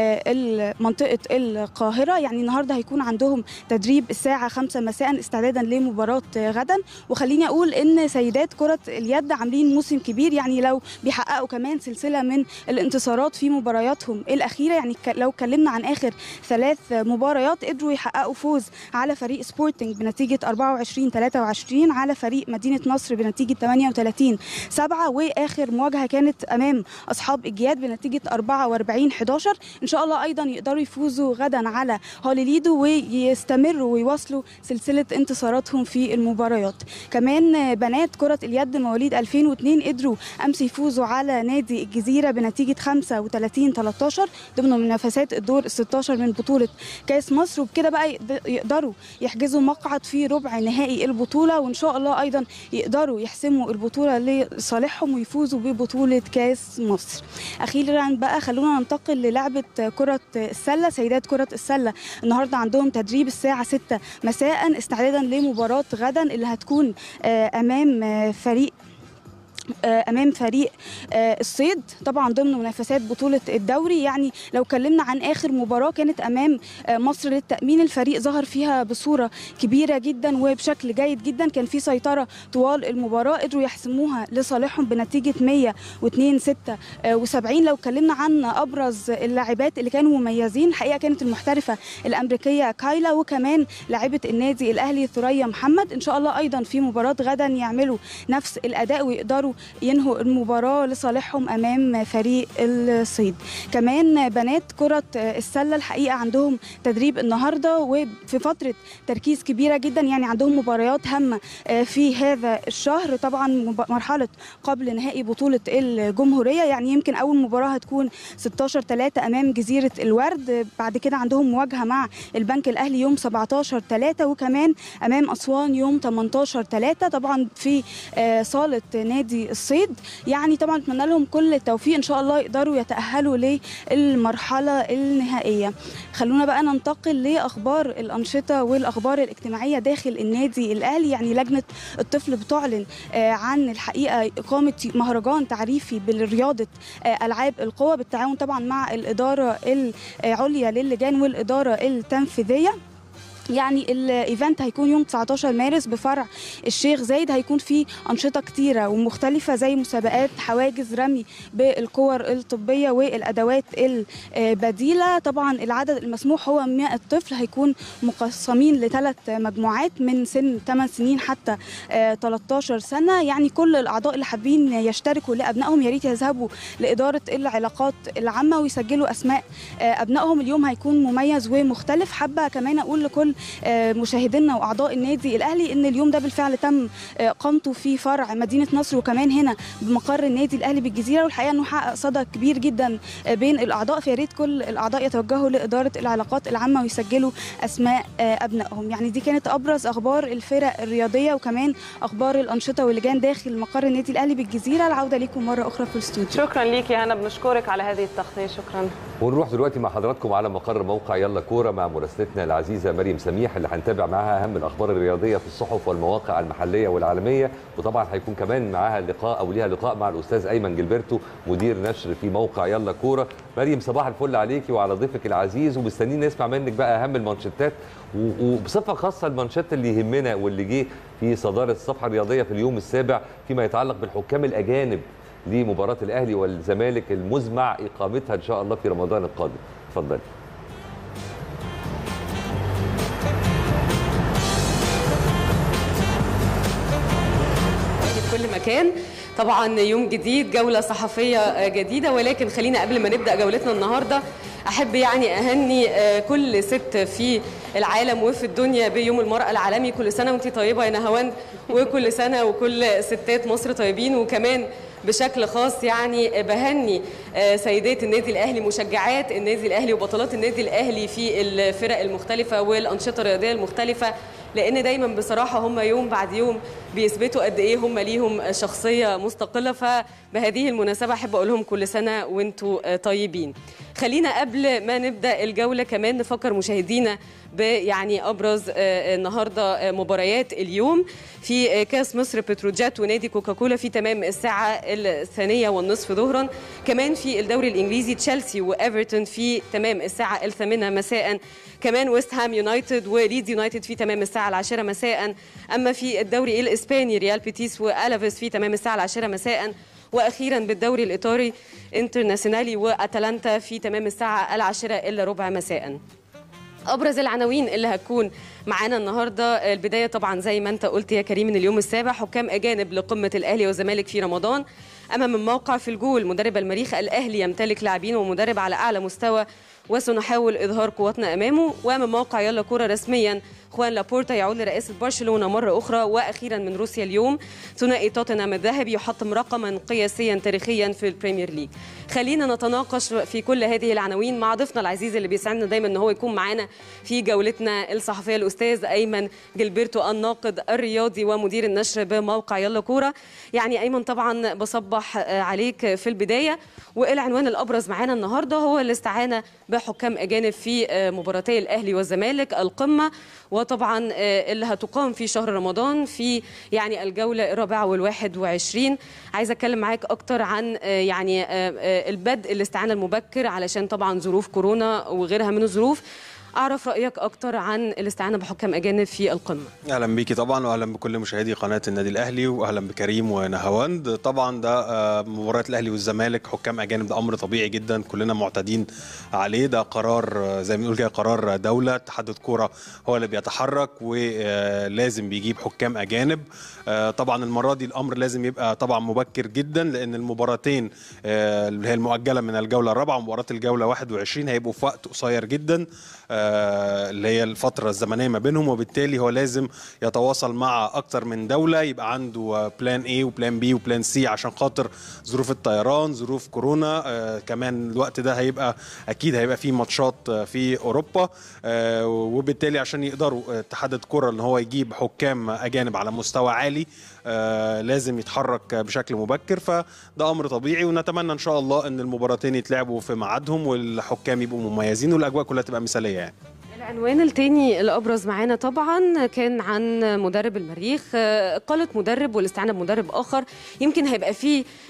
آه، منطقة القاهرة يعني النهاردة هيكون عندهم تدريب الساعة 5 مساء استعدادا لمباراة آه، غدا وخليني أقول إن سيدات كرة اليد عاملين موسم كبير يعني لو بيحققوا كمان سلسلة من الانتصارات في مبارياتهم الأخيرة يعني ك- لو اتكلمنا عن آخر ثلاث مباريات قدروا يحققوا فوز على فريق سبورتنج بنتيجة 24 23 على فريق مدينة نصر بنتيجة 38 7 وآخر مواجهة كانت أمام أصحاب الجياد بنتيجة 44 11 إن شاء الله أيضا يقدروا يفوزوا غدا على هوليليدو ويستمروا ويواصلوا سلسلة انتصاراتهم في المباريات كمان بنات كرة اليد مواليد 2002 قدروا أمس يفوزوا على نادي الجزيرة بنتيجة 35 13 ضمن منافسات الدور ال 16 من بطولة كاس مصر وبكده بقى يقد- يقدروا يحجزوا مقعد في ربع نهائي البطولة وإن شاء الله أيضا يقدروا يحسموا البطولة لصالحهم ويفوزوا ببطولة كاس مصر أخيرا بقى خلونا ننتقل للعبة كرة السلة سيدات كرة السلة النهاردة عندهم تدريب الساعة 6 مساء استعدادا لمباراة غدا اللي هتكون آه، أمام آه، فريق آه، امام فريق آه، الصيد طبعا ضمن منافسات بطوله الدوري يعني لو اتكلمنا عن اخر مباراه كانت امام آه، مصر للتامين الفريق ظهر فيها بصوره كبيره جدا وبشكل جيد جدا كان في سيطره طوال المباراه قدروا يحسموها لصالحهم بنتيجه 102 76 لو اتكلمنا عن ابرز اللاعبات اللي كانوا مميزين الحقيقه كانت المحترفه الامريكيه كايلا وكمان لاعبه النادي الاهلي ثريا محمد ان شاء الله ايضا في مباراه غدا يعملوا نفس الاداء ويقدروا ينهوا المباراه لصالحهم امام فريق الصيد كمان بنات كره السله الحقيقه عندهم تدريب النهارده وفي فتره تركيز كبيره جدا يعني عندهم مباريات هامه في هذا الشهر طبعا مب- مرحله قبل نهائي بطوله الجمهوريه يعني يمكن اول مباراه هتكون 16 3 امام جزيره الورد بعد كده عندهم مواجهه مع البنك الاهلي يوم 17 3 وكمان امام اسوان يوم 18 3 طبعا في آه، صاله نادي الصيد يعني طبعا اتمنى لهم كل التوفيق ان شاء الله يقدروا يتاهلوا للمرحله النهائيه خلونا بقى ننتقل لاخبار الانشطه والاخبار الاجتماعيه داخل النادي الاهلي يعني لجنه الطفل بتعلن آه، عن الحقيقه اقامه مهرجان تعريفي برياضه آه، العاب القوى بالتعاون طبعا مع الاداره العليا للجان والاداره التنفيذيه يعني الايفنت هيكون يوم 19 مارس بفرع الشيخ زايد هيكون فيه انشطه كتيره ومختلفه زي مسابقات حواجز رمي بالكور الطبيه والادوات البديله طبعا العدد المسموح هو 100 طفل هيكون مقسمين لثلاث مجموعات من سن 8 سنين حتى آه، 13 سنه يعني كل الاعضاء اللي حابين يشتركوا لابنائهم يا ريت يذهبوا لاداره العلاقات العامه ويسجلوا اسماء آه، ابنائهم اليوم هيكون مميز ومختلف حابه كمان اقول لكل آه، مشاهدينا واعضاء النادي الاهلي ان اليوم ده بالفعل تم آه، قامته في فرع مدينه نصر وكمان هنا بمقر النادي الاهلي بالجزيره والحقيقه انه حقق صدى كبير جدا آه، بين الاعضاء فيا ريت كل الاعضاء يتوجهوا لاداره العلاقات العامه ويسجلوا اسماء آه، ابنائهم يعني دي كانت ابرز اخبار الفرق الرياضيه وكمان اخبار الانشطه واللجان داخل مقر النادي الاهلي بالجزيره العوده ليكم مره اخرى في الاستوديو شكرا ليك يا هنا بنشكرك على هذه التغطيه شكرا ونروح دلوقتي مع حضراتكم على مقر موقع يلا كوره مع مراسلتنا العزيزه مريم سميح اللي هنتابع معاها اهم الاخبار الرياضيه في الصحف والمواقع المحليه والعالميه وطبعا هيكون كمان معاها لقاء او ليها لقاء مع الاستاذ ايمن جilberto مدير نشر في موقع يلا كوره مريم صباح الفل عليكي وعلى ضيفك العزيز ومستنيين نسمع منك بقى اهم المانشيتات و- وبصفه خاصه المانشيت اللي يهمنا واللي جه في صداره الصفحه الرياضيه في اليوم السابع فيما يتعلق بالحكام الاجانب لمباراه الاهلي والزمالك المزمع اقامتها ان شاء الله في رمضان القادم اتفضلي في كل مكان طبعا يوم جديد جولة صحفية جديدة ولكن خلينا قبل ما نبدأ جولتنا النهاردة أحب يعني أهني آه، كل ست في العالم وفي الدنيا بيوم المرأة العالمي كل سنة وانت طيبة يا نهاوند وكل سنة وكل ستات مصر طيبين وكمان بشكل خاص يعني بهني آه، سيدات النادي الاهلي مشجعات النادي الاهلي وبطلات النادي الاهلي في الفرق المختلفه والانشطه الرياضيه المختلفه لان دايما بصراحه هم يوم بعد يوم بيثبتوا قد ايه هم ليهم شخصيه مستقله فبهذه المناسبه احب اقول لهم كل سنه وانتم آه، طيبين خلينا قبل ما نبدا الجوله كمان نفكر مشاهدينا بيعني ابرز آه، النهارده آه، مباريات اليوم في آه، كاس مصر بتروجيت ونادي كوكاكولا في تمام الساعه الثانيه والنصف ظهرا كمان في الدوري الانجليزي تشيلسي وايفرتون في تمام الساعه الثامنه مساء كمان ويست هام يونايتد وليدز يونايتد في تمام الساعه العاشره مساء اما في الدوري الاسباني ريال بيتيس والافيس في تمام الساعه العاشره مساء واخيرا بالدوري الايطالي انترناسيونالي واتلانتا في تمام الساعه العاشره الا ربع مساء ابرز العناوين اللي هتكون معانا النهارده البدايه طبعا زي ما انت قلت يا كريم من اليوم السابع حكام اجانب لقمه الاهلي والزمالك في رمضان اما من موقع في الجول مدرب المريخ الاهلي يمتلك لاعبين ومدرب على اعلى مستوى وسنحاول اظهار قوتنا امامه ومن موقع يلا كوره رسميا خوان لابورتا يعود لرئاسه برشلونه مره اخرى واخيرا من روسيا اليوم ثنائي توتنهام الذهبي يحطم رقما قياسيا تاريخيا في البريمير ليج خلينا نتناقش في كل هذه العناوين مع ضيفنا العزيز اللي بيسعدنا دايما ان هو يكون معانا في جولتنا الصحفيه الاستاذ ايمن جilberto الناقد الرياضي ومدير النشر بموقع يلا كوره يعني ايمن طبعا بصبح آه، عليك في البدايه والعنوان الابرز معانا النهارده هو الاستعانه بحكام اجانب في آه، مباراتي الاهلي والزمالك القمه وطبعا آه، اللي هتقام في شهر رمضان في يعني الجوله الرابعه والواحد وعشرين عايزه اتكلم معاك اكتر عن آه، يعني آه، آه، البدء الاستعانه المبكر علشان طبعا ظروف كورونا وغيرها من الظروف اعرف رايك اكتر عن الاستعانه بحكام اجانب في القمه اهلا بيكي طبعا واهلا بكل مشاهدي قناه النادي الاهلي واهلا بكريم ونهاوند طبعا ده آه، مباراه الاهلي والزمالك حكام اجانب ده امر طبيعي جدا كلنا معتادين عليه ده قرار آه، زي ما بنقول كده قرار دوله اتحاد الكوره هو اللي بيتحرك ولازم بيجيب حكام اجانب آه، طبعا المره دي الامر لازم يبقى طبعا مبكر جدا لان المباراتين آه، اللي هي المؤجله من الجوله الرابعه ومباراه الجوله 21 هيبقوا في وقت قصير جدا آه، اللي هي الفتره الزمنيه ما بينهم وبالتالي هو لازم يتواصل مع اكتر من دوله يبقى عنده بلان A وبلان B وبلان C عشان خاطر ظروف الطيران ظروف كورونا آه، كمان الوقت ده هيبقى اكيد هيبقى فيه ماتشات آه، في اوروبا آه، وبالتالي عشان يقدروا آه، اتحاد الكره ان هو يجيب حكام اجانب على مستوى عالي آه، لازم يتحرك بشكل مبكر فده امر طبيعي ونتمنى ان شاء الله ان المباراتين يتلعبوا في ميعادهم والحكام يبقوا مميزين والاجواء كلها تبقى مثاليه يعني العنوان التاني الابرز معانا طبعا كان عن مدرب المريخ آه، اقاله مدرب والاستعانه بمدرب اخر يمكن هيبقى فيه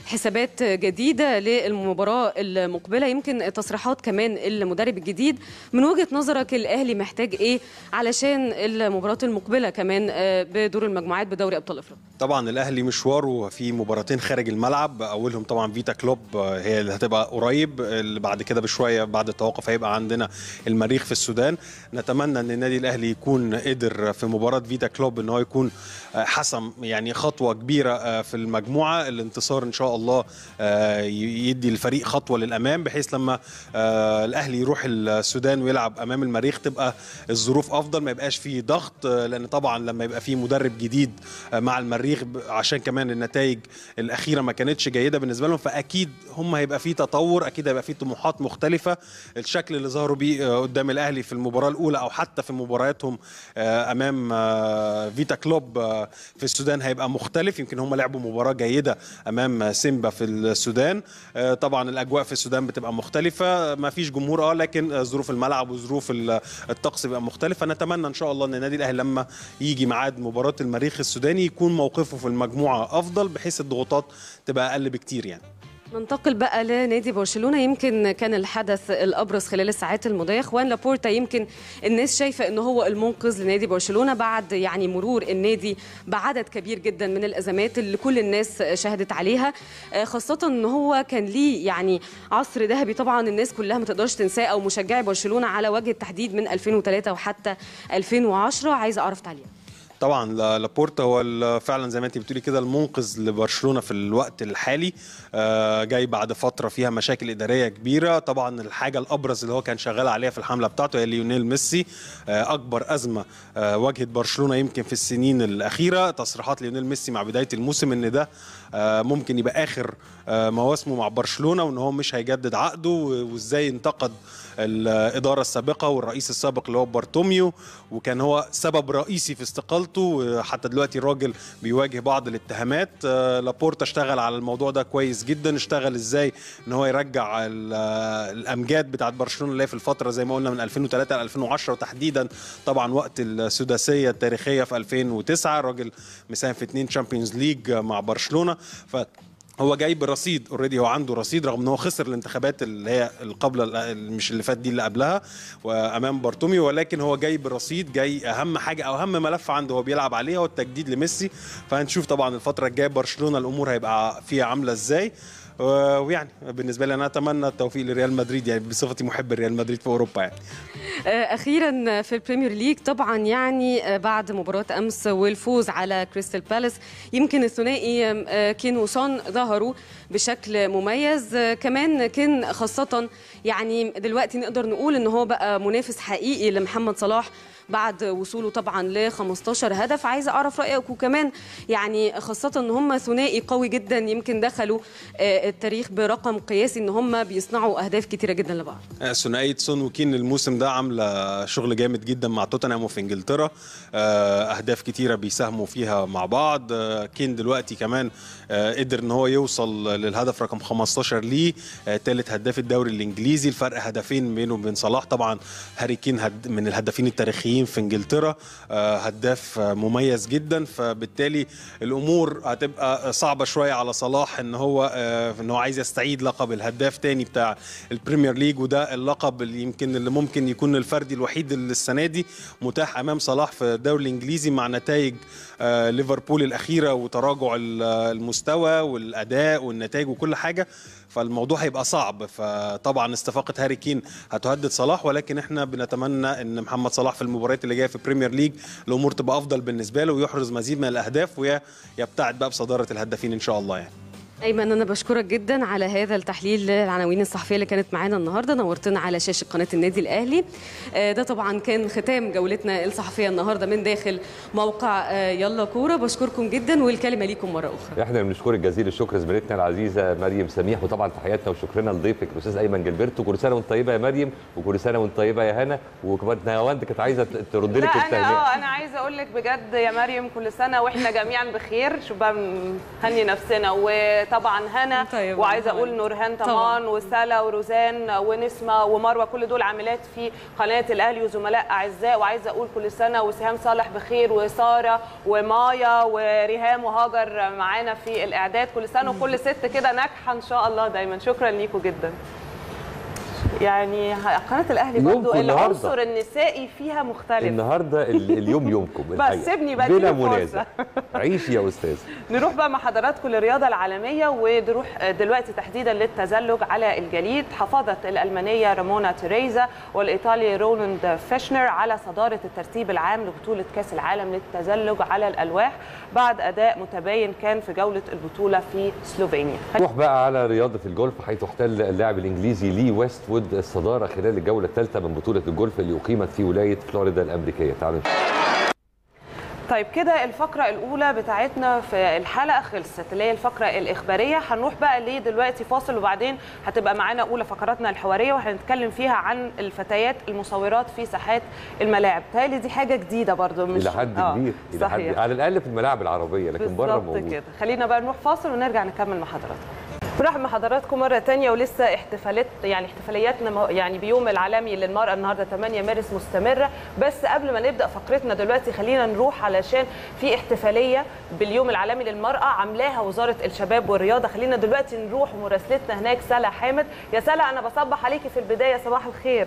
حسابات جديده للمباراه المقبله يمكن تصريحات كمان المدرب الجديد من وجهه نظرك الاهلي محتاج ايه علشان المباراه المقبله كمان آه، بدور المجموعات بدوري ابطال افريقيا طبعا الاهلي مشواره في مباراتين خارج الملعب اولهم طبعا فيتا كلوب آه، هي اللي هتبقى قريب اللي بعد كده بشويه بعد التوقف هيبقى عندنا المريخ في السودان نتمنى ان النادي الاهلي يكون قدر في مباراه فيتا كلوب ان هو يكون آه، حسم يعني خطوه كبيره آه، في المجموعه الانتصار ان شاء الله آه، ي- يدي الفريق خطوه للامام بحيث لما آه، الاهلي يروح السودان ويلعب امام المريخ تبقى الظروف افضل ما يبقاش فيه ضغط آه، لان طبعا لما يبقى فيه مدرب جديد آه، مع المريخ ب- عشان كمان النتائج الاخيره ما كانتش جيده بالنسبه لهم فاكيد هم هيبقى فيه تطور اكيد هيبقى فيه طموحات مختلفه الشكل اللي ظهروا بيه آه، قدام الاهلي في المباراه الاولى او حتى في مبارياتهم آه، امام آه، فيتا كلوب آه، في السودان هيبقى مختلف يمكن هم لعبوا مباراه جيده امام سيمبا في السودان آه، طبعا الاجواء في السودان بتبقى مختلفه ما فيش جمهور اه لكن آه، ظروف الملعب وظروف ال- الطقس بيبقى مختلفه نتمنى ان شاء الله ان النادي الاهلي لما يجي ميعاد مباراه المريخ السوداني يكون موقفه في المجموعه افضل بحيث الضغوطات تبقى اقل بكتير يعني ننتقل بقى لنادي برشلونه يمكن كان الحدث الابرز خلال الساعات الماضيه خوان لابورتا يمكن الناس شايفه ان هو المنقذ لنادي برشلونه بعد يعني مرور النادي بعدد كبير جدا من الازمات اللي كل الناس شهدت عليها آه، خاصه ان هو كان ليه يعني عصر ذهبي طبعا الناس كلها ما تقدرش تنساه او مشجعي برشلونه على وجه التحديد من 2003 وحتى 2010 عايزه اعرف تعليق طبعا لا- لابورتا هو ال- فعلا زي ما انت بتقولي كده المنقذ لبرشلونه في الوقت الحالي آه، جاي بعد فتره فيها مشاكل اداريه كبيره طبعا الحاجه الابرز اللي هو كان شغال عليها في الحمله بتاعته هي ليونيل ميسي آه، اكبر ازمه آه، واجهت برشلونه يمكن في السنين الاخيره تصريحات ليونيل ميسي مع بدايه الموسم ان ده آه، ممكن يبقى اخر آه، مواسمه مع برشلونه وان هو مش هيجدد عقده و- وازاي انتقد الاداره السابقه والرئيس السابق اللي هو بارتوميو وكان هو سبب رئيسي في استقالته حتى دلوقتي الراجل بيواجه بعض الاتهامات آه، لابورتا اشتغل على الموضوع ده كويس جدا اشتغل ازاي ان هو يرجع ال- آه، الامجاد بتاعت برشلونه اللي هي في الفتره زي ما قلنا من 2003 ل 2010 وتحديدا طبعا وقت السداسيه التاريخيه في 2009 الراجل مساهم في اتنين تشامبيونز ليج مع برشلونه ف هو جاي برصيد اوريدي هو عنده رصيد رغم ان هو خسر الانتخابات اللي هي اللي قبل مش اللي فات دي اللي قبلها وامام بارتوميو ولكن هو جاي برصيد جاي اهم حاجه او اهم ملف عنده هو بيلعب عليه هو التجديد لميسي فهنشوف طبعا الفتره الجايه برشلونه الامور هيبقى فيها عامله ازاي و- ويعني بالنسبه لي انا اتمنى التوفيق لريال مدريد يعني بصفتي محب ريال مدريد في اوروبا يعني آه، اخيرا في البريمير ليج طبعا يعني آه، بعد مباراه امس والفوز على كريستال بالاس يمكن الثنائي آه، كين وسون ظهروا بشكل مميز آه، كمان كين خاصه يعني دلوقتي نقدر نقول ان هو بقى منافس حقيقي لمحمد صلاح بعد وصوله طبعا ل 15 هدف عايزه اعرف رايك وكمان يعني خاصه ان هم ثنائي قوي جدا يمكن دخلوا آه، التاريخ برقم قياسي ان هم بيصنعوا اهداف كتيره جدا لبعض ثنائيه سون وكين الموسم ده عامله شغل جامد جدا مع توتنهام وفي انجلترا آه، اهداف كتيره بيساهموا فيها مع بعض آه، كين دلوقتي كمان آه، قدر ان هو يوصل للهدف رقم 15 ليه ثالث هداف الدوري الانجليزي الفرق هدفين بينه وبين صلاح طبعا هاري كين هد من الهدافين التاريخيين في انجلترا آه، هداف آه، مميز جدا فبالتالي الامور هتبقى صعبه شويه على صلاح ان هو آه، ان هو عايز يستعيد لقب الهداف تاني بتاع البريمير ليج وده اللقب اللي يمكن اللي ممكن يكون الفردي الوحيد اللي السنه دي متاح امام صلاح في الدوري الانجليزي مع نتائج آه، ليفربول الاخيره وتراجع ال- المستوى والاداء والنتائج وكل حاجه فالموضوع هيبقى صعب فطبعا استفاقه هاري كين هتهدد صلاح ولكن احنا بنتمنى ان محمد صلاح في المباريات اللي جايه في البريمير ليج الامور تبقى افضل بالنسبه له ويحرز مزيد من الاهداف ويبتعد بقى بصداره الهدافين ان شاء الله يعني ايمن انا بشكرك جدا على هذا التحليل للعناوين الصحفيه اللي كانت معانا النهارده نورتنا على شاشه قناه النادي الاهلي آه، ده طبعا كان ختام جولتنا الصحفيه النهارده من داخل موقع آه، يلا كوره بشكركم جدا والكلمه ليكم مره اخرى احنا بنشكرك جزيل الشكر زميلتنا العزيزه مريم سميح وطبعا تحياتنا وشكرنا لضيفك الاستاذ ايمن جilberto كل سنه وانت طيبه يا مريم وكل سنه وانت طيبه يا هنا وكمان نهاوند كانت عايزه ترد لا لك انا التهنئه اه انا عايزه اقول لك بجد يا مريم كل سنه واحنا جميعا بخير شوف بقى هني نفسنا وطبعا طبعا هنا طيب، وعايزه طبعاً. اقول نورهان طبعاً. طمان وسلا وروزان ونسمه ومروه كل دول عاملات في قناه الاهلي وزملاء اعزاء وعايزه اقول كل سنه وسهام صالح بخير وساره ومايا وريهام وهاجر معانا في الاعداد كل سنه وكل ست كده ناجحه ان شاء الله دايما شكرا ليكم جدا يعني قناه الاهلي برضو يومكم النهاردة. العنصر النسائي فيها مختلف النهارده ال- اليوم يومكم بس الحقيقة. سيبني بقى بلا اديني فرصة. منازع عيشي يا استاذ نروح بقى مع حضراتكم للرياضة العالمية ونروح دلوقتي تحديدا للتزلج على الجليد حافظت الألمانية رامونا تيريزا والإيطالي رولاند فيشنر على صدارة الترتيب العام لبطولة كأس العالم للتزلج على الألواح بعد أداء متباين كان في جولة البطولة في سلوفينيا نروح بقى على رياضة الجولف حيث احتل اللاعب الإنجليزي لي ويستوود الصدارة خلال الجولة الثالثة من بطولة الجولف اللي أقيمت في ولاية فلوريدا الأمريكية تعالوا طيب كده الفقرة الأولى بتاعتنا في الحلقة خلصت اللي هي الفقرة الإخبارية هنروح بقى ليه دلوقتي فاصل وبعدين هتبقى معانا أولى فقراتنا الحوارية وهنتكلم فيها عن الفتيات المصورات في ساحات الملاعب تهيألي دي حاجة جديدة برضو مش إلى حد آه، كبير إلى حد صحيح. على الأقل في الملاعب العربية لكن بره بالظبط موجود كده خلينا بقى نروح فاصل ونرجع نكمل مع حضراتكم نرحب مع حضراتكم مرة تانية ولسه احتفالات يعني احتفالياتنا م- يعني بيوم العالمي للمرأة النهاردة 8 مارس مستمرة بس قبل ما نبدأ فقرتنا دلوقتي خلينا نروح علشان في احتفالية باليوم العالمي للمرأة عاملاها وزارة الشباب والرياضة خلينا دلوقتي نروح مراسلتنا هناك سلا حامد يا سلا أنا بصبح عليكي في البداية صباح الخير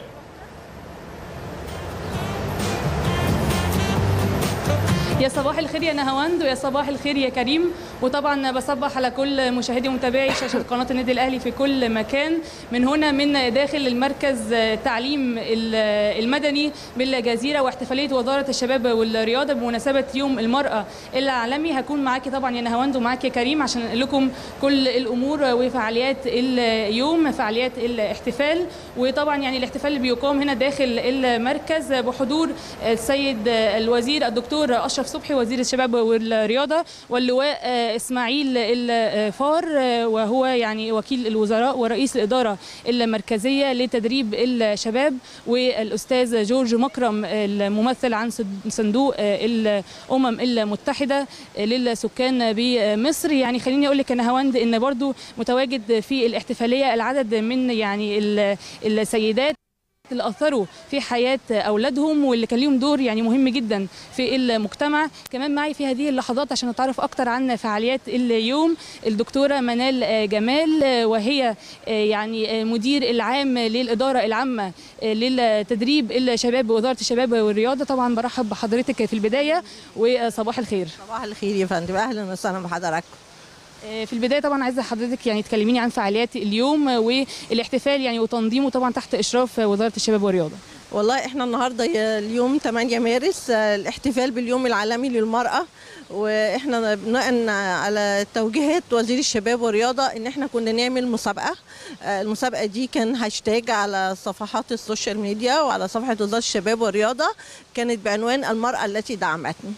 يا صباح الخير يا نهاوند ويا صباح الخير يا كريم وطبعا بصبح على كل مشاهدي ومتابعي شاشه قناه النادي الاهلي في كل مكان من هنا من داخل المركز التعليم المدني بالجزيره واحتفاليه وزاره الشباب والرياضه بمناسبه يوم المراه العالمي هكون معاكي طبعا يا نهاوند ومعاكي يا كريم عشان نقول لكم كل الامور وفعاليات اليوم فعاليات الاحتفال وطبعا يعني الاحتفال اللي بيقام هنا داخل المركز بحضور السيد الوزير الدكتور اشرف صبحي وزير الشباب والرياضه واللواء اسماعيل الفار وهو يعني وكيل الوزراء ورئيس الاداره المركزيه لتدريب الشباب والاستاذ جورج مكرم الممثل عن صندوق الامم المتحده للسكان بمصر يعني خليني اقول لك انا هوند ان برضو متواجد في الاحتفاليه العدد من يعني السيدات اللي اثروا في حياه اولادهم واللي كان ليهم دور يعني مهم جدا في المجتمع كمان معي في هذه اللحظات عشان نتعرف اكتر عن فعاليات اليوم الدكتوره منال جمال وهي يعني مدير العام للاداره العامه للتدريب الشباب بوزاره الشباب والرياضه طبعا برحب بحضرتك في البدايه وصباح الخير صباح الخير يا فندم اهلا وسهلا بحضراتكم في البدايه طبعا عايزه حضرتك يعني تكلميني عن فعاليات اليوم والاحتفال يعني وتنظيمه طبعا تحت اشراف وزاره الشباب والرياضه والله احنا النهارده اليوم 8 مارس الاحتفال باليوم العالمي للمراه واحنا بناء على توجيهات وزير الشباب والرياضه ان احنا كنا نعمل مسابقه المسابقه دي كان هاشتاج على صفحات السوشيال ميديا وعلى صفحه وزاره الشباب والرياضه كانت بعنوان المراه التي دعمتني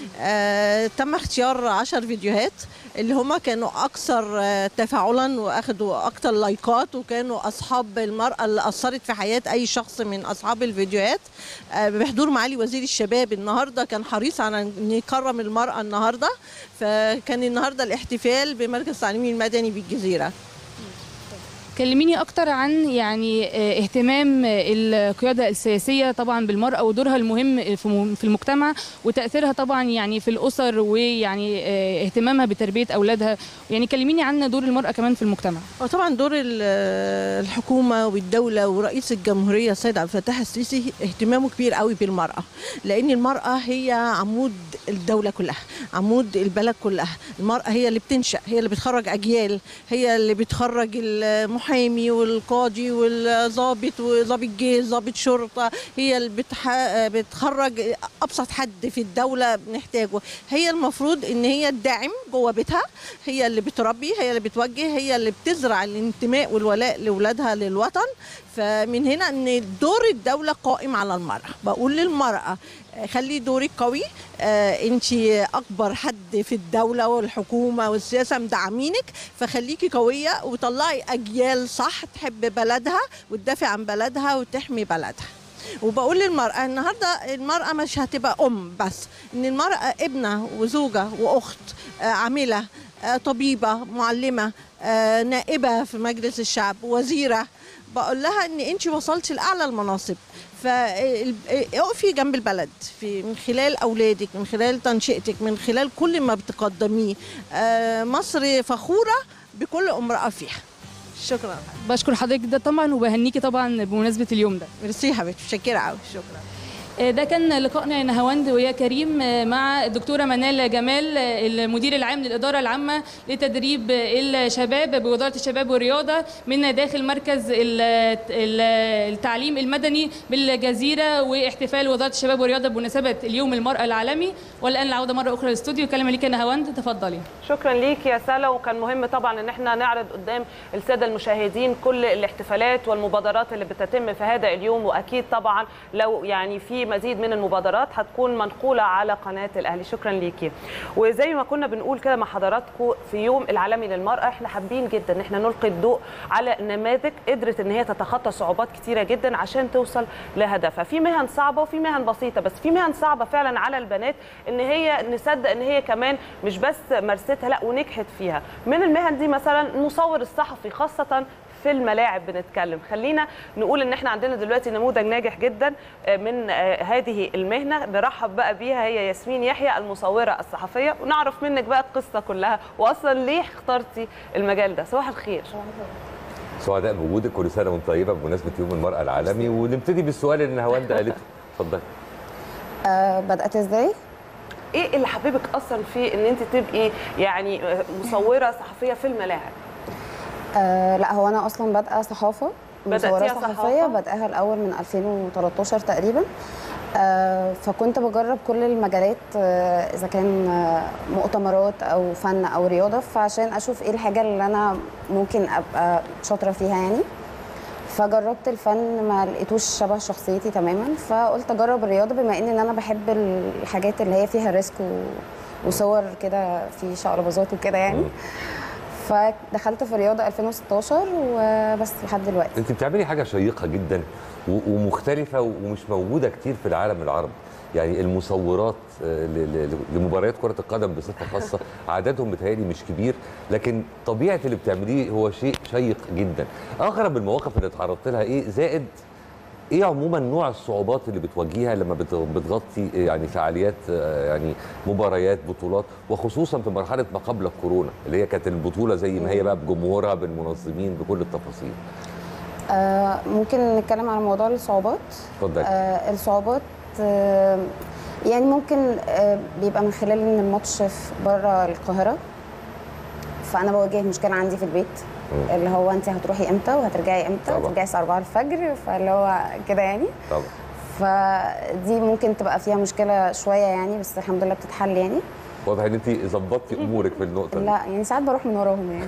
آه، تم اختيار عشر فيديوهات اللي هما كانوا اكثر آه، تفاعلا واخدوا اكثر لايكات وكانوا اصحاب المراه اللي اثرت في حياه اي شخص من اصحاب الفيديوهات آه، بحضور معالي وزير الشباب النهارده كان حريص على ان يكرم المراه النهارده فكان النهارده الاحتفال بمركز التعليم المدني بالجزيره كلميني اكتر عن يعني اهتمام القياده السياسيه طبعا بالمراه ودورها المهم في المجتمع وتاثيرها طبعا يعني في الاسر ويعني اهتمامها بتربيه اولادها يعني كلميني عن دور المراه كمان في المجتمع وطبعا دور الحكومه والدوله ورئيس الجمهوريه السيد عبد الفتاح السيسي اهتمامه كبير قوي بالمراه لان المراه هي عمود الدوله كلها عمود البلد كلها المراه هي اللي بتنشا هي اللي بتخرج اجيال هي اللي بتخرج المح المحامي والقاضي والضابط وضابط جيش ضابط شرطه هي اللي بتح... بتخرج ابسط حد في الدوله بنحتاجه هي المفروض ان هي الداعم جوه بيتها هي اللي بتربي هي اللي بتوجه هي اللي بتزرع الانتماء والولاء لاولادها للوطن فمن هنا ان دور الدوله قائم على المراه بقول للمراه خلي دورك قوي آه انت اكبر حد في الدوله والحكومه والسياسه مدعمينك فخليكي قويه وطلعي اجيال صح تحب بلدها وتدافع عن بلدها وتحمي بلدها وبقول للمرأة النهاردة المرأة مش هتبقى أم بس إن المرأة ابنة وزوجة وأخت آه عاملة آه، طبيبه معلمه آه، نائبه في مجلس الشعب وزيره بقول لها ان انت وصلتي لاعلى المناصب فاقفي جنب البلد في من خلال اولادك من خلال تنشئتك من خلال كل ما بتقدميه آه، مصر فخوره بكل امراه فيها شكرا بشكر حضرتك ده طبعا وبهنيكي طبعا بمناسبه اليوم ده ميرسي يا حبيبتي متشكره قوي شكرا ده كان لقائنا يا نهاوند ويا كريم مع الدكتوره منال جمال المدير العام للاداره العامه لتدريب الشباب بوزاره الشباب والرياضه من داخل مركز ال- ال- التعليم المدني بالجزيره واحتفال وزاره الشباب والرياضه بمناسبه اليوم المراه العالمي والان العوده مره اخرى للاستوديو كلمه ليك يا نهاوند تفضلي شكرا ليك يا سلا وكان مهم طبعا ان احنا نعرض قدام الساده المشاهدين كل الاحتفالات والمبادرات اللي بتتم في هذا اليوم واكيد طبعا لو يعني في مزيد من المبادرات هتكون منقوله على قناه الاهلي شكرا ليكي وزي ما كنا بنقول كده مع حضراتكم في يوم العالمي للمراه احنا حابين جدا ان احنا نلقي الضوء على نماذج قدرت ان هي تتخطى صعوبات كتيره جدا عشان توصل لهدفها في مهن صعبه وفي مهن بسيطه بس في مهن صعبه فعلا على البنات ان هي نصدق ان هي كمان مش بس مارستها لا ونجحت فيها من المهن دي مثلا المصور الصحفي خاصه في الملاعب بنتكلم خلينا نقول ان احنا عندنا دلوقتي نموذج ناجح جدا آه، من آه، هذه المهنه نرحب بقى بيها هي ياسمين يحيى المصوره الصحفيه ونعرف منك بقى القصه كلها واصلا ليه اخترتي المجال ده صباح الخير سعداء بوجودك كل سنه وانت طيبه بمناسبه يوم المراه العالمي ونبتدي بالسؤال اللي نهاوند قالته اتفضلي آه بدأت ازاي؟ ايه اللي حببك اصلا في ان انت تبقي يعني آه، مصوره صحفيه في الملاعب آه لا هو انا اصلا بادئه صحافه بدأتيها مصوره صحافة؟ صحفيه بادئها الاول من 2013 تقريبا آه فكنت بجرب كل المجالات آه اذا كان آه مؤتمرات او فن او رياضه فعشان اشوف ايه الحاجه اللي انا ممكن ابقى شاطره فيها يعني فجربت الفن ما لقيتوش شبه شخصيتي تماما فقلت اجرب الرياضه بما ان انا بحب الحاجات اللي هي فيها ريسك و... وصور كده في شقلباظات وكده يعني فدخلت في الرياضه 2016 وبس لحد دلوقتي انت بتعملي حاجه شيقه جدا و- ومختلفه ومش موجوده كتير في العالم العربي يعني المصورات آه، ل- ل- لمباريات كره القدم بصفه خاصه عددهم بتهيألي مش كبير لكن طبيعه اللي بتعمليه هو شيء شيق جدا اغرب المواقف اللي اتعرضت لها ايه زائد ايه عموما نوع الصعوبات اللي بتواجهيها لما بت- بتغطي يعني فعاليات آه، يعني مباريات بطولات وخصوصا في مرحله ما قبل الكورونا اللي هي كانت البطوله زي ما هي بقى بجمهورها بالمنظمين بكل التفاصيل آه ممكن نتكلم على موضوع الصعوبات اتفضلي آه الصعوبات آه يعني ممكن آه بيبقى من خلال ان الماتش في بره القاهره فانا بواجه مشكله عندي في البيت مم. اللي هو انت هتروحي امتى وهترجعي امتى طبعا. هترجعي الساعه 4 الفجر فاللي هو كده يعني طبعا فدي ممكن تبقى فيها مشكله شويه يعني بس الحمد لله بتتحل يعني واضح ان انت ظبطتي امورك في النقطه دي لا يعني ساعات بروح من وراهم يعني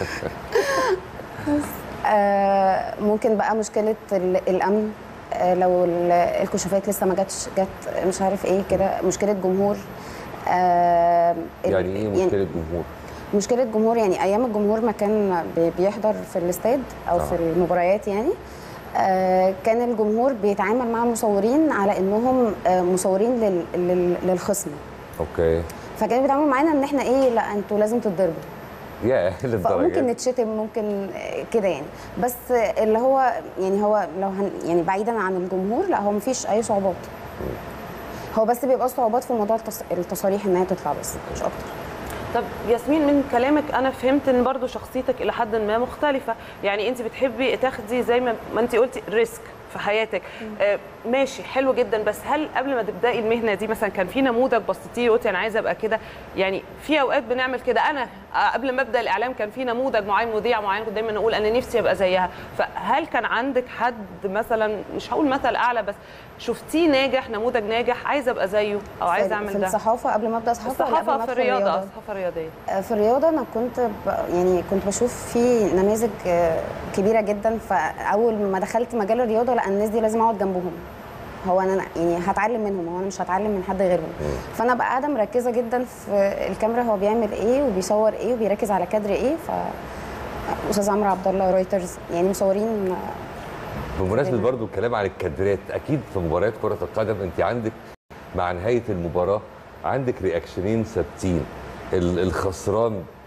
آه ممكن بقى مشكله ال- الامن آه لو ال- الكشوفات لسه ما جاتش جت مش عارف ايه كده مشكله جمهور آه ال- يعني ايه مشكله جمهور مشكله جمهور يعني ايام الجمهور ما كان بي- بيحضر في الاستاد او آه. في المباريات يعني آه كان الجمهور بيتعامل مع المصورين على انهم آه مصورين لل- لل- للخصم اوكي فكانوا بيتعاملوا معانا ان احنا ايه لا انتوا لازم تتضربوا يا فممكن للدرجه دي. نتشتم ممكن كده يعني بس اللي هو يعني هو لو هن يعني بعيدا عن الجمهور لا هو مفيش اي صعوبات هو بس بيبقى صعوبات في موضوع التص- التصاريح ان هي تطلع بس مش اكتر طب ياسمين من كلامك انا فهمت ان برضو شخصيتك الى حد ما مختلفه يعني انت بتحبي تاخدي زي ما ما انت قلتي ريسك في حياتك آه ماشي حلو جدا بس هل قبل ما تبداي المهنه دي مثلا كان في نموذج بصيتيه وقلتي انا عايزه ابقى كده يعني في اوقات بنعمل كده انا آه، قبل ما ابدا الاعلام كان في نموذج معين مذيع معين كنت دايما اقول انا نفسي ابقى زيها فهل كان عندك حد مثلا مش هقول مثل اعلى بس شفتيه ناجح نموذج ناجح عايزه ابقى زيه او عايزه في- اعمل في ده الصحافه قبل ما ابدا صحافه ولا قبل ما الصحافه في أدخل الرياضه الصحافه الرياضيه آه، في الرياضه انا كنت ب... يعني كنت بشوف في نماذج آه، كبيره جدا فاول ما دخلت مجال الرياضه لا الناس دي لازم اقعد جنبهم هو انا يعني هتعلم منهم هو انا مش هتعلم من حد غيرهم فانا بقى قاعده مركزه جدا في الكاميرا هو بيعمل ايه وبيصور ايه وبيركز على كادر ايه ف استاذ عمرو عبد الله رويترز يعني مصورين بمناسبه برضو الكلام عن الكادرات اكيد في مباريات كره القدم انت عندك مع نهايه المباراه عندك رياكشنين ثابتين ال- الخسران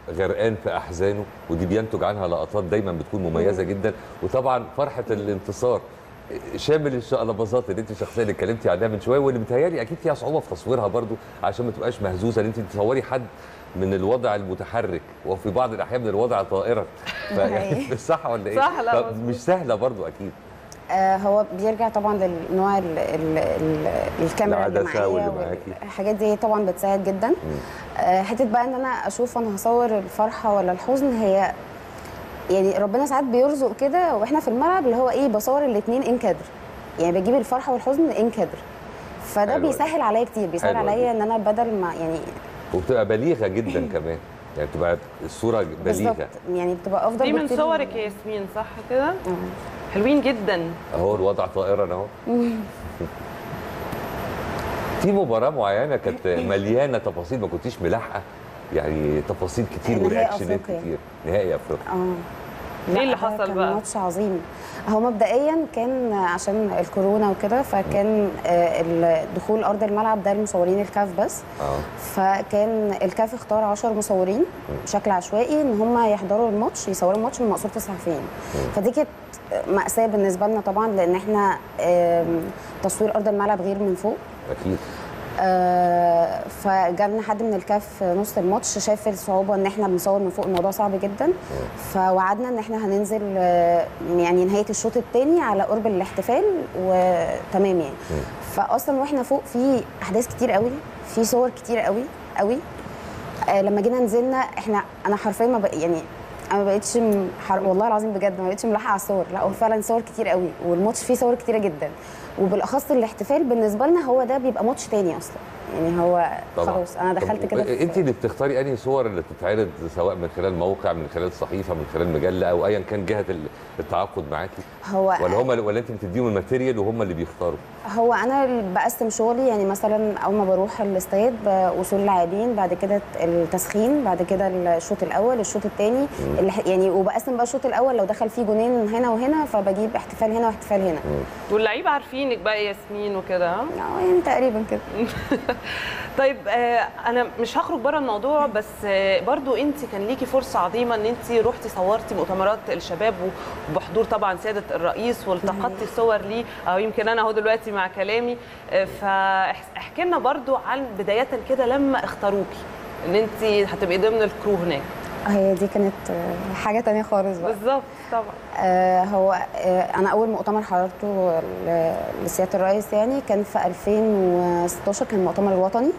غرقان في احزانه ودي بينتج عنها لقطات دايما بتكون مميزه جدا وطبعا فرحه الانتصار شامل الشقلباظات اللي انت شخصيا اللي اتكلمتي عنها من شويه واللي متهيألي اكيد فيها صعوبه في تصويرها برضو عشان ما تبقاش مهزوزه ان انت تصوري حد من الوضع المتحرك وفي بعض الاحيان من الوضع طائرا حقيقي. مش صح ولا ايه؟ صح، لا، طب مش سهله برضو اكيد آه هو بيرجع طبعا للنوع ال ال ال الكاميرا اللي العدسة معايا واللي معاكي. الحاجات دي طبعا بتساعد جدا آه حته بقى ان انا اشوف انا هصور الفرحه ولا الحزن هي يعني ربنا ساعات بيرزق كده واحنا في الملعب اللي هو ايه بصور الاثنين ان كادر يعني بجيب الفرحه والحزن ان كادر فده حلو. بيسهل عليا كتير بيسهل حلو عليا ان انا بدل ما يعني وبتبقى بليغه جدا كمان يعني بتبقى الصوره بالظبط بليغه يعني بتبقى افضل دي من بكتير صورك يا ياسمين صح كده حلوين جدا اهو الوضع طائرا اهو في مباراه معينه كانت مليانه تفاصيل ما كنتيش ملاحقه يعني تفاصيل كتير نهائي ورياكشنات أفريقيا. كتير نهائي افريقيا اه إيه لا، اللي ده حصل كان بقى؟ ماتش عظيم هو مبدئيا كان عشان الكورونا وكده فكان آه، ال- دخول ارض الملعب ده لمصورين الكاف بس اه فكان الكاف اختار 10 مصورين بشكل عشوائي ان هم يحضروا الماتش يصوروا الماتش من مقصوره الصحفيين فدي كانت مأساة بالنسبة لنا طبعا لأن احنا آم، تصوير أرض الملعب غير من فوق اكيد آه، فجالنا حد من الكاف في نص الماتش شاف الصعوبه ان احنا بنصور من فوق الموضوع صعب جدا فوعدنا ان احنا هننزل آه، يعني نهايه الشوط الثاني على قرب الاحتفال وتمام يعني فاصلا واحنا فوق في احداث كتير قوي في صور كتير قوي قوي آه، لما جينا نزلنا احنا انا حرفيا ما بق... يعني انا ما بقتش م- حر... والله العظيم بجد ما بقتش ملاحقه على الصور لا هو فعلا صور كتير قوي والماتش فيه صور كتيره جدا وبالاخص الاحتفال بالنسبه لنا هو ده بيبقى ماتش تاني اصلا يعني هو طبعا خلاص انا دخلت طب كده في- انت اللي بتختاري انهي صور اللي تتعرض سواء من خلال موقع من خلال صحيفه من خلال مجله او ايا كان جهه ال- التعاقد معاكي هو ولا هم ولا انت بتديهم الماتيريال وهم اللي بيختاروا هو انا اللي بقسم شغلي يعني مثلا اول ما بروح الاستاد وصول لاعبين بعد كده التسخين بعد كده الشوط الاول الشوط الثاني يعني وبقسم بقى الشوط الاول لو دخل فيه جونين هنا وهنا فبجيب احتفال هنا واحتفال هنا واللعيبه عارفينك بقى يا ياسمين وكده ها؟ يعني تقريبا كده طيب آه، انا مش هخرج بره الموضوع بس آه، برضو انت كان ليكي فرصه عظيمه ان انت رحتي صورتي مؤتمرات الشباب وبحضور طبعا سياده الرئيس والتقطتي صور ليه او يمكن انا اهو دلوقتي مع كلامي آه، فاحكي لنا برضو عن بدايه كده لما اختاروكي ان انت هتبقي ضمن الكرو هناك هي دي كانت آه، حاجه تانية خالص بقى بالظبط طبعا آه هو آه انا اول مؤتمر حضرته ل- لسياده الرئيس يعني كان في 2016 كان المؤتمر الوطني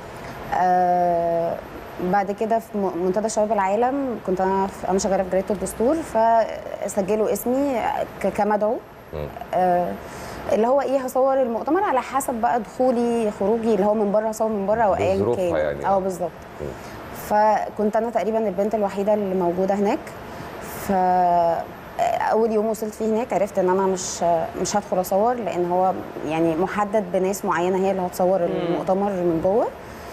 آه بعد كده في م- منتدى شباب العالم كنت انا في- انا شغاله في جريده الدستور فسجلوا اسمي ك- كمدعو آه اللي هو ايه هصور المؤتمر على حسب بقى دخولي خروجي اللي هو من بره هصور من بره او ايا بظروفها كان يعني. اه بالظبط فكنت انا تقريبا البنت الوحيده اللي موجوده هناك ف اول يوم وصلت فيه هناك عرفت ان انا مش مش هدخل اصور لان هو يعني محدد بناس معينه هي اللي هتصور المؤتمر من جوه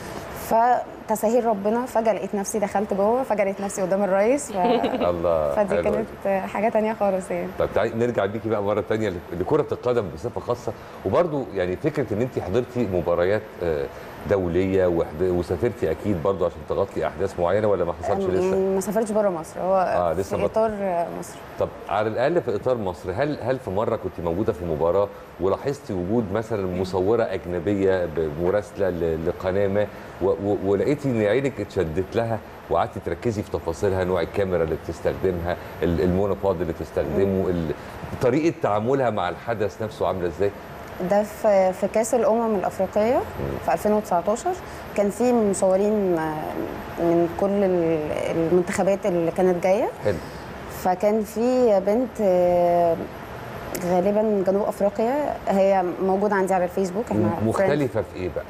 فتساهيل ربنا فجاه لقيت نفسي دخلت جوه فجاه لقيت نفسي قدام الرئيس ف... الله فدي حلو كانت حاجه تانية خالص يعني طب تعالي نرجع بيكي بقى مره ثانيه لكره القدم بصفه خاصه وبرضو يعني فكره ان انت حضرتي مباريات آه، دوليه وحد- وسافرتي اكيد برضو عشان تغطي احداث معينه ولا ما حصلش يعني لسه؟ ما سافرتش بره مصر هو آه، لسه في ما- اطار مصر طب على الاقل في اطار مصر هل هل في مره كنت موجوده في مباراه ولاحظتي وجود مثلا مصوره اجنبيه مراسله ل- لقناه ما و- و- ولقيتي ان عينك اتشدت لها وقعدتي تركزي في تفاصيلها نوع الكاميرا اللي بتستخدمها ال- المونوبود اللي بتستخدمه ال- طريقه تعاملها مع الحدث نفسه عامله ازاي؟ ده في في كاس الامم الافريقيه في 2019 كان في مصورين آه، من كل ال- المنتخبات اللي كانت جايه حلو فكان في بنت آه، غالبا جنوب افريقيا هي موجوده عندي على الفيسبوك احنا friends. مختلفه في ايه بقى؟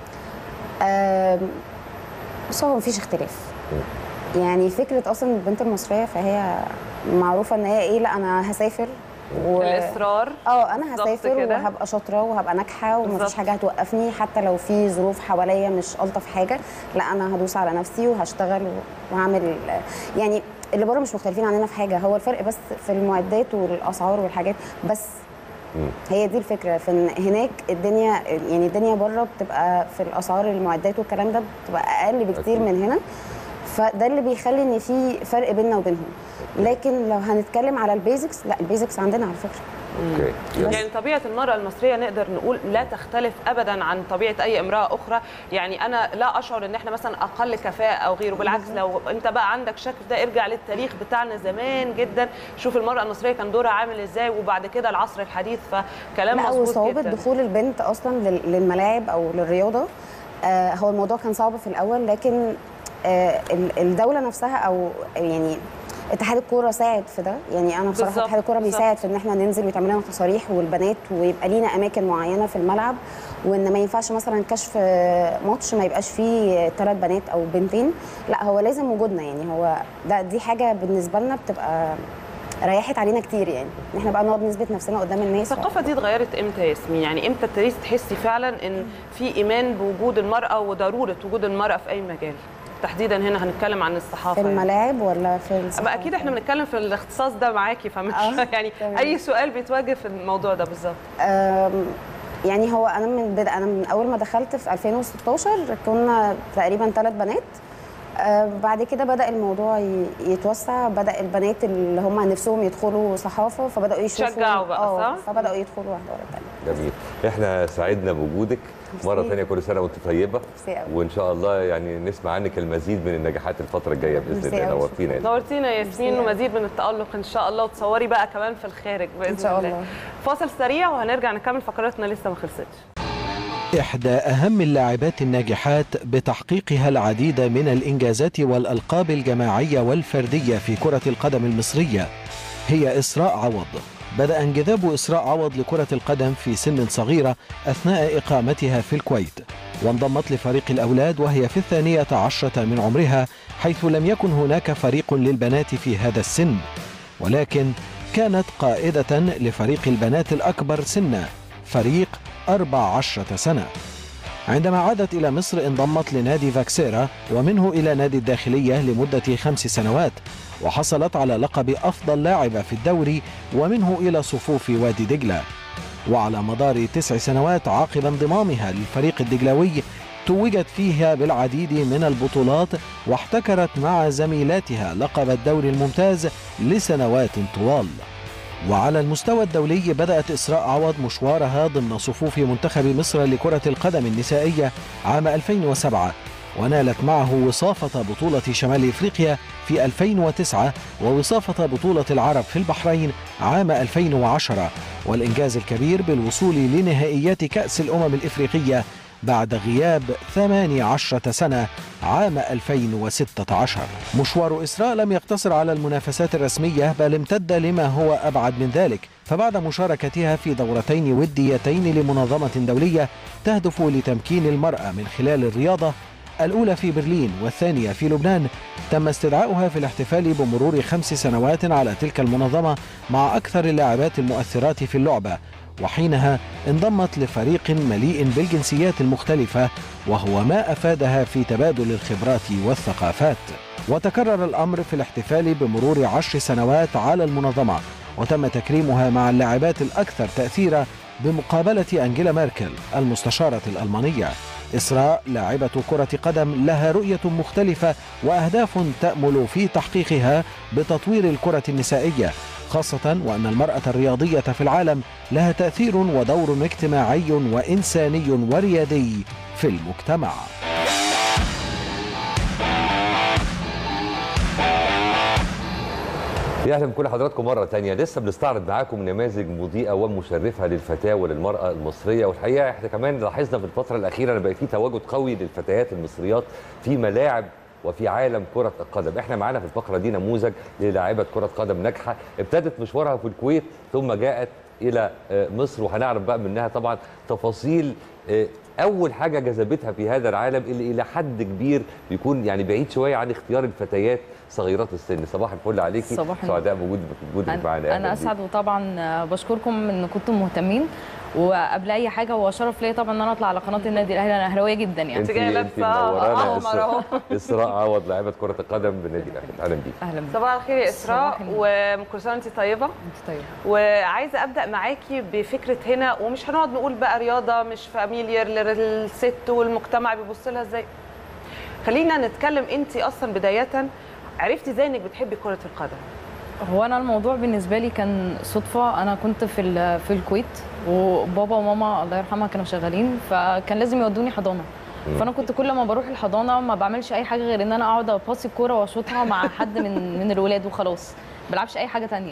آم، بس هو مفيش اختلاف يعني فكره اصلا البنت المصريه فهي معروفه ان هي ايه لا انا هسافر الإصرار. اه انا بالظبط هسافر كده. وهبقى شاطره وهبقى ناجحه ومفيش بالظبط. حاجه هتوقفني حتى لو في ظروف حواليا مش الطف حاجه لا انا هدوس على نفسي وهشتغل وهعمل يعني اللي بره مش مختلفين عننا في حاجه هو الفرق بس في المعدات والاسعار والحاجات بس هي دي الفكره في ان هناك الدنيا يعني الدنيا بره بتبقى في الاسعار المعدات والكلام ده بتبقى اقل بكتير أكيد. من هنا فده اللي بيخلي ان في فرق بيننا وبينهم لكن لو هنتكلم على البيزكس لا البيزكس عندنا على فكره اوكي يلا. يعني طبيعه المراه المصريه نقدر نقول لا تختلف ابدا عن طبيعه اي امراه اخرى يعني انا لا اشعر ان احنا مثلا اقل كفاءه او غيره بالعكس لو انت بقى عندك شك في ده ارجع للتاريخ بتاعنا زمان جدا شوف المراه المصريه كان دورها عامل ازاي وبعد كده العصر الحديث فكلام لا مظبوط وصعوبه جدا دخول البنت اصلا لل- للملاعب او للرياضه آه هو الموضوع كان صعب في الاول لكن آه ال- الدوله نفسها او يعني اتحاد الكوره ساعد في ده يعني انا بصراحه بالظبط، اتحاد الكوره بالظبط. بيساعد في ان احنا ننزل ويتعمل لنا تصاريح والبنات ويبقى لينا اماكن معينه في الملعب وان ما ينفعش مثلا كشف ماتش ما يبقاش فيه ثلاث بنات او بنتين لا هو لازم وجودنا يعني هو ده دي حاجه بالنسبه لنا بتبقى ريحت علينا كتير يعني ان احنا بقى نقعد نثبت نفسنا قدام الناس الثقافه دي اتغيرت امتى يا ياسمين يعني امتى ابتديتي تحسي فعلا ان في ايمان بوجود المراه وضروره وجود المراه في اي مجال تحديدا هنا هنتكلم عن الصحافه في يعني. الملاعب ولا في أما الصحافة؟ اكيد احنا بنتكلم في الاختصاص ده معاكي فمش آه، يعني تمام. اي سؤال بيتواجه في الموضوع ده بالظبط أم، يعني هو انا من بدا انا من اول ما دخلت في 2016 كنا تقريبا ثلاث بنات أه، بعد كده بدا الموضوع ي- يتوسع بدا البنات اللي هم نفسهم يدخلوا صحافه فبداوا يشوفوا شجعوا بقى، آه، صح؟ فبداوا يدخلوا واحده ورا الثانيه جميل احنا سعدنا بوجودك مره ميرسي. ثانيه كل سنه وانت طيبه ميرسي أوي. وان شاء الله يعني نسمع عنك المزيد من النجاحات الفتره الجايه باذن ميرسي الله أوي، نورتينا يا نورتينا يا ياسمين ميرسي. ومزيد من التالق ان شاء الله وتصوري بقى كمان في الخارج باذن إن شاء الله الله. فاصل سريع وهنرجع نكمل فقراتنا لسه ما خلصتش إحدى أهم اللاعبات الناجحات بتحقيقها العديد من الإنجازات والألقاب الجماعية والفردية في كرة القدم المصرية هي إسراء عوض بدأ انجذاب إسراء عوض لكرة القدم في سن صغيرة أثناء إقامتها في الكويت وانضمت لفريق الأولاد وهي في الثانية عشرة من عمرها حيث لم يكن هناك فريق للبنات في هذا السن ولكن كانت قائدة لفريق البنات الأكبر سنا فريق 14 سنة عندما عادت إلى مصر انضمت لنادي فاكسيرا ومنه إلى نادي الداخلية لمدة خمس سنوات وحصلت على لقب أفضل لاعبة في الدوري ومنه إلى صفوف وادي دجلة وعلى مدار تسع سنوات عقب انضمامها للفريق الدجلاوي توجت فيها بالعديد من البطولات واحتكرت مع زميلاتها لقب الدوري الممتاز لسنوات طوال وعلى المستوى الدولي بدأت إسراء عوض مشوارها ضمن صفوف منتخب مصر لكرة القدم النسائية عام 2007 ونالت معه وصافة بطولة شمال إفريقيا في 2009 ووصافة بطولة العرب في البحرين عام 2010 والإنجاز الكبير بالوصول لنهائيات كأس الأمم الإفريقية بعد غياب 18 سنة عام 2016 مشوار إسراء لم يقتصر على المنافسات الرسمية بل امتد لما هو أبعد من ذلك فبعد مشاركتها في دورتين وديتين لمنظمة دولية تهدف لتمكين المرأة من خلال الرياضة الأولى في برلين والثانية في لبنان تم استدعاؤها في الاحتفال بمرور خمس سنوات على تلك المنظمة مع أكثر اللاعبات المؤثرات في اللعبة وحينها انضمت لفريق مليء بالجنسيات المختلفة وهو ما أفادها في تبادل الخبرات والثقافات وتكرر الأمر في الاحتفال بمرور عشر سنوات على المنظمة وتم تكريمها مع اللاعبات الأكثر تأثيرا بمقابلة أنجيلا ميركل المستشارة الألمانية إسراء لاعبة كرة قدم لها رؤية مختلفة وأهداف تأمل في تحقيقها بتطوير الكرة النسائية خاصة وأن المرأة الرياضية في العالم لها تأثير ودور اجتماعي وإنساني وريادي في المجتمع يا اهلا بكل حضراتكم مره تانية لسه بنستعرض معاكم نماذج مضيئه ومشرفه للفتاه وللمراه المصريه والحقيقه احنا كمان لاحظنا في الفتره الاخيره ان بقى في تواجد قوي للفتيات المصريات في ملاعب وفي عالم كرة القدم احنا معانا في الفقرة دي نموذج للاعبة كرة قدم ناجحة ابتدت مشوارها في الكويت ثم جاءت إلى آه، مصر وهنعرف بقى منها طبعا تفاصيل آه، أول حاجة جذبتها في هذا العالم اللي إلى حد كبير بيكون يعني بعيد شوية عن اختيار الفتيات صغيرات السن صباح الفل عليكي صباح النور. سعداء بوجود بوجودك معانا انا أهلاً اسعد وطبعا بشكركم ان كنتم مهتمين وقبل اي حاجه هو شرف ليا طبعا ان انا اطلع على قناه النادي الاهلي انا اهلاويه جدا يعني انت انت منورانا إسراء- اسراء عوض لاعبه كره القدم بالنادي الاهلي اهلا بيك اهلا بيك صباح الخير يا اسراء صباح النور. وكل سنه وانت طيبه انت طيبه وعايزه ابدا معاكي بفكره هنا ومش هنقعد نقول بقى رياضه مش فاميليار للست والمجتمع بيبص لها ازاي خلينا نتكلم انت اصلا بدايه عرفتي ازاي انك بتحبي كره القدم هو انا الموضوع بالنسبه لي كان صدفه انا كنت في ال- في الكويت وبابا وماما الله يرحمها كانوا شغالين فكان لازم يودوني حضانه فانا كنت كل ما بروح الحضانه ما بعملش اي حاجه غير ان انا اقعد اباصي الكوره واشوطها مع حد من من الولاد وخلاص ما بلعبش اي حاجه تانية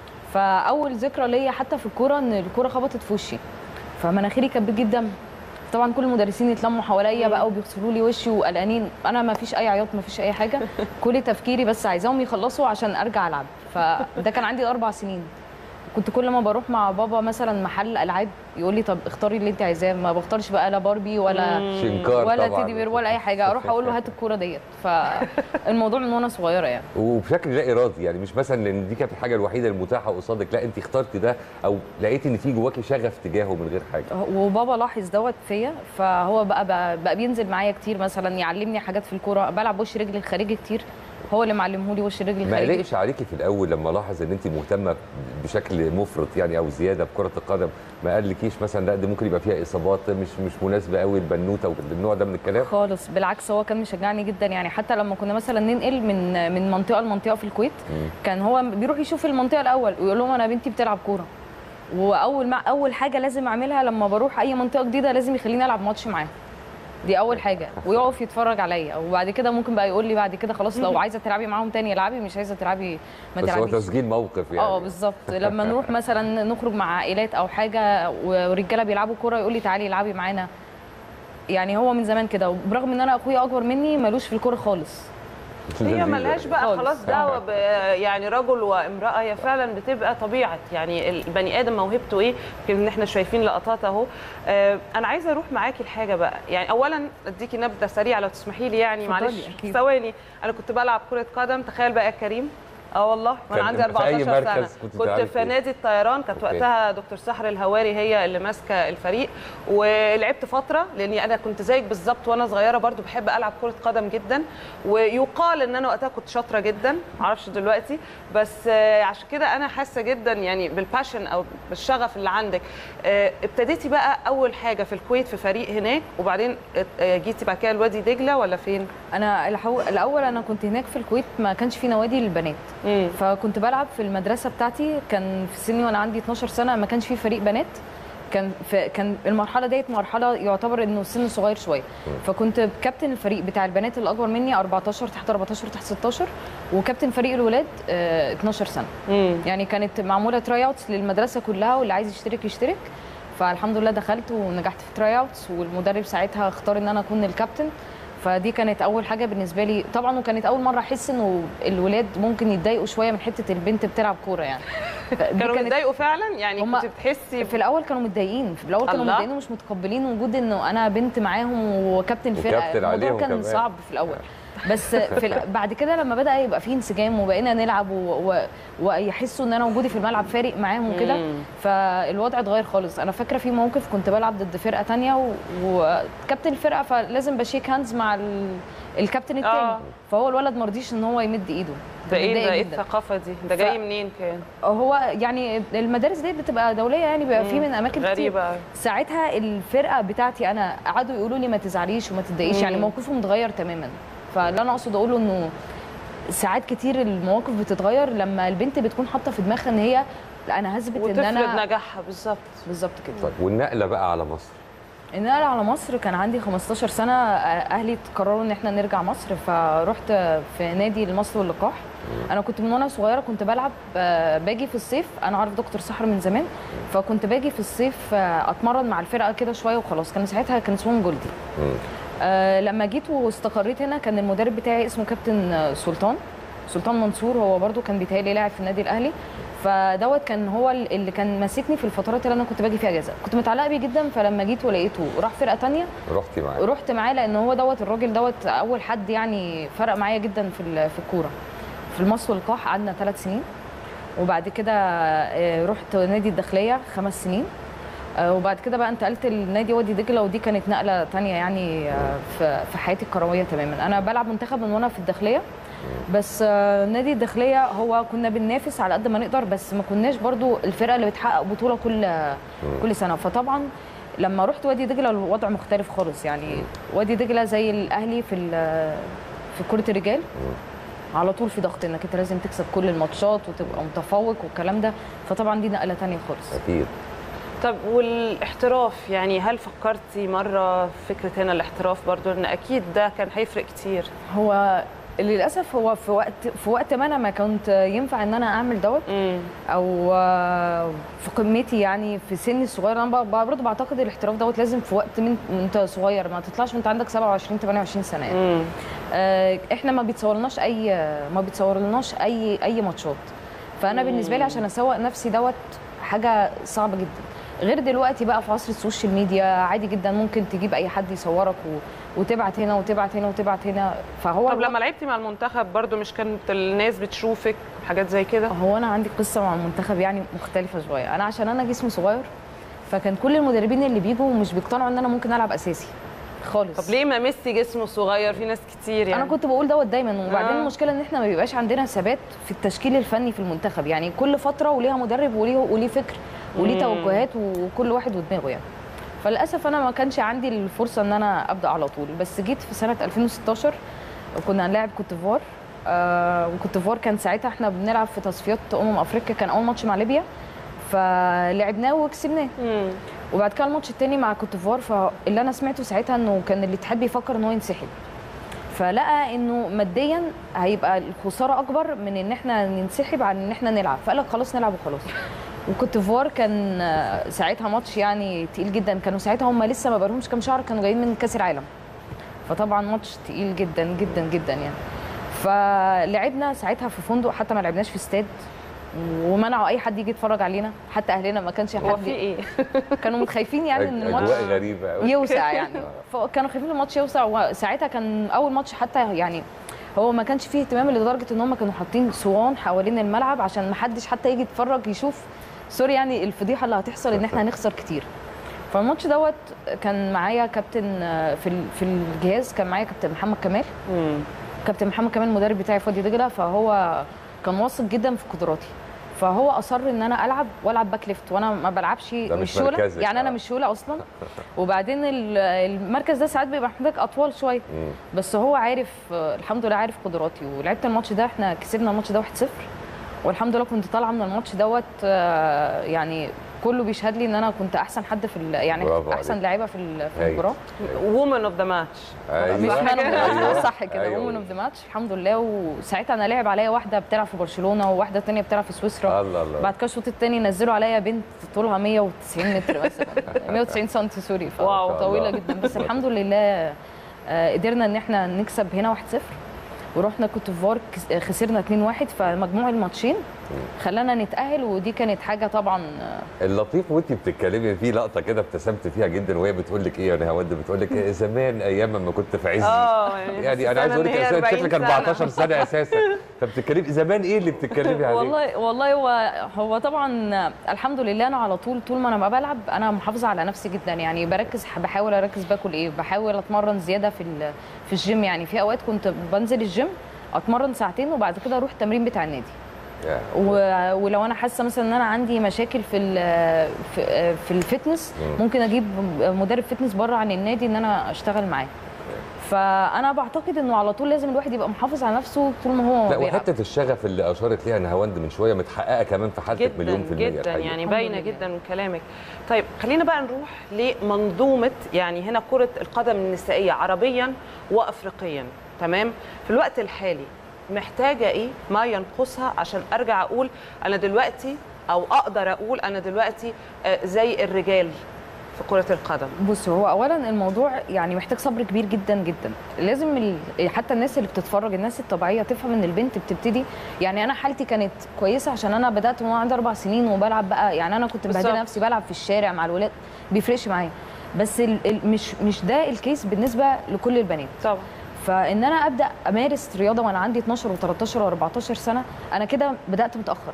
فاول ذكرى ليا حتى في الكوره ان الكوره خبطت في وشي فمناخيري كانت بتجيب دم طبعا كل المدرسين يتلموا حواليا بقى وبيغسلوا لي وشي وقلقانين انا ما فيش اي عياط ما فيش اي حاجه كل تفكيري بس عايزاهم يخلصوا عشان ارجع العب فده كان عندي اربع سنين كنت كل ما بروح مع بابا مثلا محل العاب يقول لي طب اختاري اللي انت عايزاه ما بختارش بقى لا باربي ولا مم. شنكار ولا طبعاً. تيدي بير ولا اي حاجه اروح اقول له هات الكوره ديت فالموضوع من وانا صغيره يعني وبشكل لا ارادي يعني مش مثلا لان دي كانت الحاجه الوحيده المتاحه قصادك لا انت اخترتي ده او لقيتي ان في جواكي شغف تجاهه من غير حاجه وبابا لاحظ دوت فيا فهو بقى, بقى بقى بينزل معايا كتير مثلا يعلمني حاجات في الكوره بلعب وش رجلي الخارجي كتير هو اللي معلمهولي وش رجلي ما الخارجي قلقش عليكي في الاول لما لاحظ ان انت مهتمه بشكل مفرط يعني او زياده بكره القدم ما قالكيش مثلا لا دي ممكن يبقى فيها اصابات مش مش مناسبه قوي البنوته والنوع ده من الكلام خالص بالعكس هو كان مشجعني جدا يعني حتى لما كنا مثلا ننقل من من منطقه لمنطقه في الكويت مم. كان هو بيروح يشوف المنطقه الاول ويقول لهم انا بنتي بتلعب كوره واول ما اول حاجه لازم اعملها لما بروح اي منطقه جديده لازم يخليني العب ماتش معاه دي اول حاجه ويقف يتفرج عليا وبعد كده ممكن بقى يقول لي بعد كده خلاص لو عايزه تلعبي معاهم تاني العبي مش عايزه تلعبي ما بس هو تلعبيش تسجيل موقف يعني اه بالظبط لما نروح مثلا نخرج مع عائلات او حاجه ورجاله بيلعبوا كوره يقول لي تعالي العبي معانا يعني هو من زمان كده وبرغم ان انا اخويا اكبر مني ملوش في الكوره خالص هي ملهاش بقى خالص. خلاص دعوه ب- يعني رجل وامراه هي فعلا بتبقى طبيعه يعني البني ادم موهبته ايه يمكن ان احنا شايفين لقطات اهو آه، انا عايزه اروح معاكي لحاجه بقى يعني اولا اديكي نبذه سريعه لو تسمحي لي يعني اتفضلي، معلش أكيد. ثواني انا كنت بلعب كره قدم تخيل بقى يا كريم اه والله وانا كان عندي في أي 14 مركز سنه كنت كنت بتلعبي في فيه؟ نادي الطيران كانت أوكي. وقتها دكتور سحر الهواري هي اللي ماسكه الفريق ولعبت فتره لاني انا كنت زيك بالظبط وانا صغيره برضو بحب العب كره قدم جدا ويقال ان انا وقتها كنت شاطره جدا معرفش دلوقتي بس آه، عشان كده انا حاسه جدا يعني بالباشن او بالشغف اللي عندك آه، ابتديتي بقى اول حاجه في الكويت في فريق هناك وبعدين آه، جيتي بعد كده الوادي دجله ولا فين انا الحو... الاول انا كنت هناك في الكويت ما كانش في نوادي للبنات فكنت بلعب في المدرسه بتاعتي كان في سني وانا عندي 12 سنه ما كانش في فريق بنات كان في كان المرحله ديت مرحله يعتبر انه السن صغير شويه فكنت كابتن الفريق بتاع البنات اللي اكبر مني 14 تحت 14 تحت 16 وكابتن فريق الولاد آه، 12 سنه يعني كانت معموله تراي اوتس للمدرسه كلها واللي عايز يشترك يشترك فالحمد لله دخلت ونجحت في تراي اوتس والمدرب ساعتها اختار ان انا اكون الكابتن فدي كانت اول حاجه بالنسبه لي طبعا وكانت اول مره احس انه الولاد ممكن يتضايقوا شويه من حته البنت بتلعب كوره يعني دي كانوا كانت- بيتضايقوا فعلا يعني هما كنت بتحسي في الاول كانوا متضايقين في الاول كانوا الله. متضايقين ومش متقبلين وجود انه انا بنت معاهم وكابتن فرقه وكابتن الموضوع عليهم كان كمان. صعب في الاول بس في ال- بعد كده لما بدا يبقى فيه انسجام وبقينا نلعب و... و... ويحسوا ان انا وجودي في الملعب فارق معاهم وكده مم. فالوضع اتغير خالص انا فاكره في موقف كنت بلعب ضد فرقه تانية و... وكابتن الفرقه فلازم بشيك هاندز مع ال... الكابتن التاني آه. فهو الولد ما رضيش ان هو يمد ايده ده ايه متضايق ده ايه جداً. الثقافه دي ده ف- جاي منين كان هو يعني المدارس دي بتبقى دوليه يعني بيبقى في مم. من اماكن غريبة كتير أوي. ساعتها الفرقه بتاعتي انا قعدوا يقولوا لي ما تزعليش وما تتضايقيش مم. يعني موقفهم اتغير تماما فاللي انا اقصد اقوله انه ساعات كتير المواقف بتتغير لما البنت بتكون حاطه في دماغها ان هي لا انا هثبت ان وتفرض انا نجاحها بالظبط بالظبط كده طيب والنقله بقى على مصر النقل على مصر كان عندي 15 سنه اهلي قرروا ان احنا نرجع مصر فرحت في نادي المصر واللقاح انا كنت من وانا صغيره كنت بلعب آه، باجي في الصيف انا عارف دكتور سحر من زمان فكنت باجي في الصيف آه، اتمرن مع الفرقه كده شويه وخلاص كان ساعتها كان اسمهم جولدي آه لما جيت واستقريت هنا كان المدرب بتاعي اسمه كابتن آه، سلطان سلطان منصور هو برضو كان بيتهيألي لاعب في النادي الاهلي فدوت كان هو ال- اللي كان ماسكني في الفترات اللي انا كنت باجي فيها اجازه كنت متعلقه بيه جدا فلما جيت ولقيته راح فرقه تانية رحتي معاه رحت معاه لان هو دوت الراجل دوت اول حد يعني فرق معايا جدا في ال- في الكوره في المصر والقاح قعدنا ثلاث سنين وبعد كده آه، رحت نادي الداخليه خمس سنين آه، وبعد كده بقى انتقلت لنادي وادي دجله ودي كانت نقله تانية يعني آه، في في حياتي الكرويه تماما انا بلعب منتخب من وانا في الداخليه بس آه، نادي الداخليه هو كنا بننافس على قد ما نقدر بس ما كناش برضو الفرقه اللي بتحقق بطوله كل كل سنه فطبعا لما رحت وادي دجله الوضع مختلف خالص يعني وادي دجله زي الاهلي في ال- في كره الرجال على طول في ضغط انك انت لازم تكسب كل الماتشات وتبقى متفوق والكلام ده فطبعا دي نقله تانية خالص اكيد طب والاحتراف يعني هل فكرتي مره في فكره هنا الاحتراف برضو ان اكيد ده كان هيفرق كتير هو للاسف هو في وقت في وقت ما انا ما كنت ينفع ان انا اعمل دوت او آه، في قمتي يعني في سني الصغير انا ب- برضه بعتقد الاحتراف دوت لازم في وقت من وانت صغير ما تطلعش وانت عندك 27 28 سنه يعني. آه، احنا ما بيتصورلناش اي ما بيتصورلناش اي اي ماتشات فانا مم. بالنسبه لي عشان اسوق نفسي دوت حاجه صعبه جدا غير دلوقتي بقى في عصر السوشيال ميديا عادي جدا ممكن تجيب اي حد يصورك و... وتبعت هنا وتبعت هنا وتبعت هنا فهو طب لما لعبتي مع المنتخب برضو مش كانت الناس بتشوفك حاجات زي كده هو انا عندي قصه مع المنتخب يعني مختلفه شويه انا عشان انا جسمي صغير فكان كل المدربين اللي بيجوا مش بيقتنعوا ان انا ممكن العب اساسي خالص طب ليه ما ميسي جسمه صغير في ناس كتير يعني انا كنت بقول دوت دايما وبعدين آه. المشكله ان احنا ما بيبقاش عندنا ثبات في التشكيل الفني في المنتخب يعني كل فتره وليها مدرب وليه وليه فكر وليه مم. توجهات وكل واحد ودماغه يعني فللاسف انا ما كانش عندي الفرصه ان انا ابدا على طول بس جيت في سنه 2016 كنا هنلاعب كوت ديفوار آه وكوت ديفوار كان ساعتها احنا بنلعب في تصفيات امم افريقيا كان اول ماتش مع ليبيا فلعبناه وكسبناه وبعد كده الماتش التاني مع كوت ديفوار فاللي انا سمعته ساعتها انه كان الاتحاد بيفكر ان هو ينسحب فلقى انه ماديا هيبقى الخساره اكبر من ان احنا ننسحب عن ان احنا نلعب فقال لك خلاص نلعب وخلاص وكوت ديفوار كان آه، ساعتها ماتش يعني تقيل جدا كانوا ساعتها هم لسه ما بقالهمش كام شهر كانوا جايين من كاس العالم فطبعا ماتش تقيل جدا جدا جدا يعني فلعبنا ساعتها في فندق حتى ما لعبناش في استاد ومنعوا اي حد يجي يتفرج علينا حتى اهلنا ما كانش حد هو في ايه كانوا متخايفين يعني ان الماتش اجواء غريبه قوي يوسع يعني فكانوا خايفين الماتش يوسع وساعتها كان اول ماتش حتى يعني هو ما كانش فيه اهتمام لدرجه ان هم كانوا حاطين صوان حوالين الملعب عشان ما حدش حتى يجي يتفرج يشوف سوري يعني الفضيحه اللي هتحصل ان احنا هنخسر كتير فالماتش دوت كان معايا كابتن آه، في ال- في الجهاز كان معايا كابتن محمد كمال كابتن محمد كمال المدرب بتاعي في وادي دجله فهو كان واثق جدا في قدراتي فهو اصر ان انا العب والعب باك ليفت وانا ما بلعبش ده مش مش شوله مركزك، يعني انا آه. مش شوله اصلا وبعدين ال- المركز ده ساعات بيبقى محتاج اطوال شويه بس هو عارف آه، الحمد لله عارف قدراتي ولعبت الماتش ده احنا كسبنا الماتش ده 1-0 والحمد لله كنت طالعه من الماتش دوت آه، يعني كله بيشهد لي ان انا كنت احسن حد في ال- يعني برافو احسن عليك. لعيبه في ال- في هايل. المباراه وومن اوف ذا ماتش مش مان أيوة. صح كده أيوة. وومن اوف ذا ماتش الحمد لله وساعتها انا لعب عليا واحده بتلعب في برشلونه وواحده تانية بتلعب في سويسرا الله الله. بعد كده الشوط الثاني نزلوا عليا بنت طولها 190 متر مثلا 190 سم سوري واو. طويله الله. جدا بس الحمد لله آه، قدرنا ان احنا نكسب هنا 1-0 ورحنا كوت ديفوار كس- خسرنا 2-1 فمجموع الماتشين خلانا نتاهل ودي كانت حاجه طبعا آه، اللطيف وانت بتتكلمي في لقطه كده ابتسمت فيها جدا وهي بتقول لك ايه يا هوند بتقول لك إيه زمان ايام ما كنت في عزي اه يعني انا عايز اقول لك اساسا شكلك 14 سنه اساسا فبتتكلمي زمان ايه اللي بتتكلمي عليه؟ والله والله هو هو طبعا الحمد لله انا على طول طول ما انا ما بلعب انا محافظه على نفسي جدا يعني بركز بحاول اركز باكل ايه بحاول اتمرن زياده في ال- في الجيم يعني في اوقات كنت بنزل الجيم اتمرن ساعتين وبعد كده اروح التمرين بتاع النادي يا. و- ولو انا حاسه مثلا ان انا عندي مشاكل في ال- في, في الفتنس مم. ممكن اجيب مدرب فتنس بره عن النادي ان انا اشتغل معاه فانا بعتقد انه على طول لازم الواحد يبقى محافظ على نفسه طول ما هو لا بيلعب وحته الشغف اللي اشارت ليها نهاوند من شويه متحققه كمان في حالتك جدا مليون في الميه جدا الحقيقة. يعني باينه جدا من كلامك طيب خلينا بقى نروح لمنظومه يعني هنا كره القدم النسائيه عربيا وافريقيا تمام في الوقت الحالي محتاجه ايه ما ينقصها عشان ارجع اقول انا دلوقتي او اقدر اقول انا دلوقتي آه، زي الرجال في كره القدم بص هو اولا الموضوع يعني محتاج صبر كبير جدا جدا لازم ال... حتى الناس اللي بتتفرج الناس الطبيعيه تفهم ان البنت بتبتدي يعني انا حالتي كانت كويسه عشان انا بدات وانا عندي اربع سنين وبلعب بقى يعني انا كنت مبهدله بالظبط. نفسي بلعب في الشارع مع الولاد بيفرقش معايا بس ال... ال... مش مش ده الكيس بالنسبه لكل البنات طبعا فان انا ابدا امارس رياضه وانا عندي 12 و13 و14 سنه انا كده بدات متاخر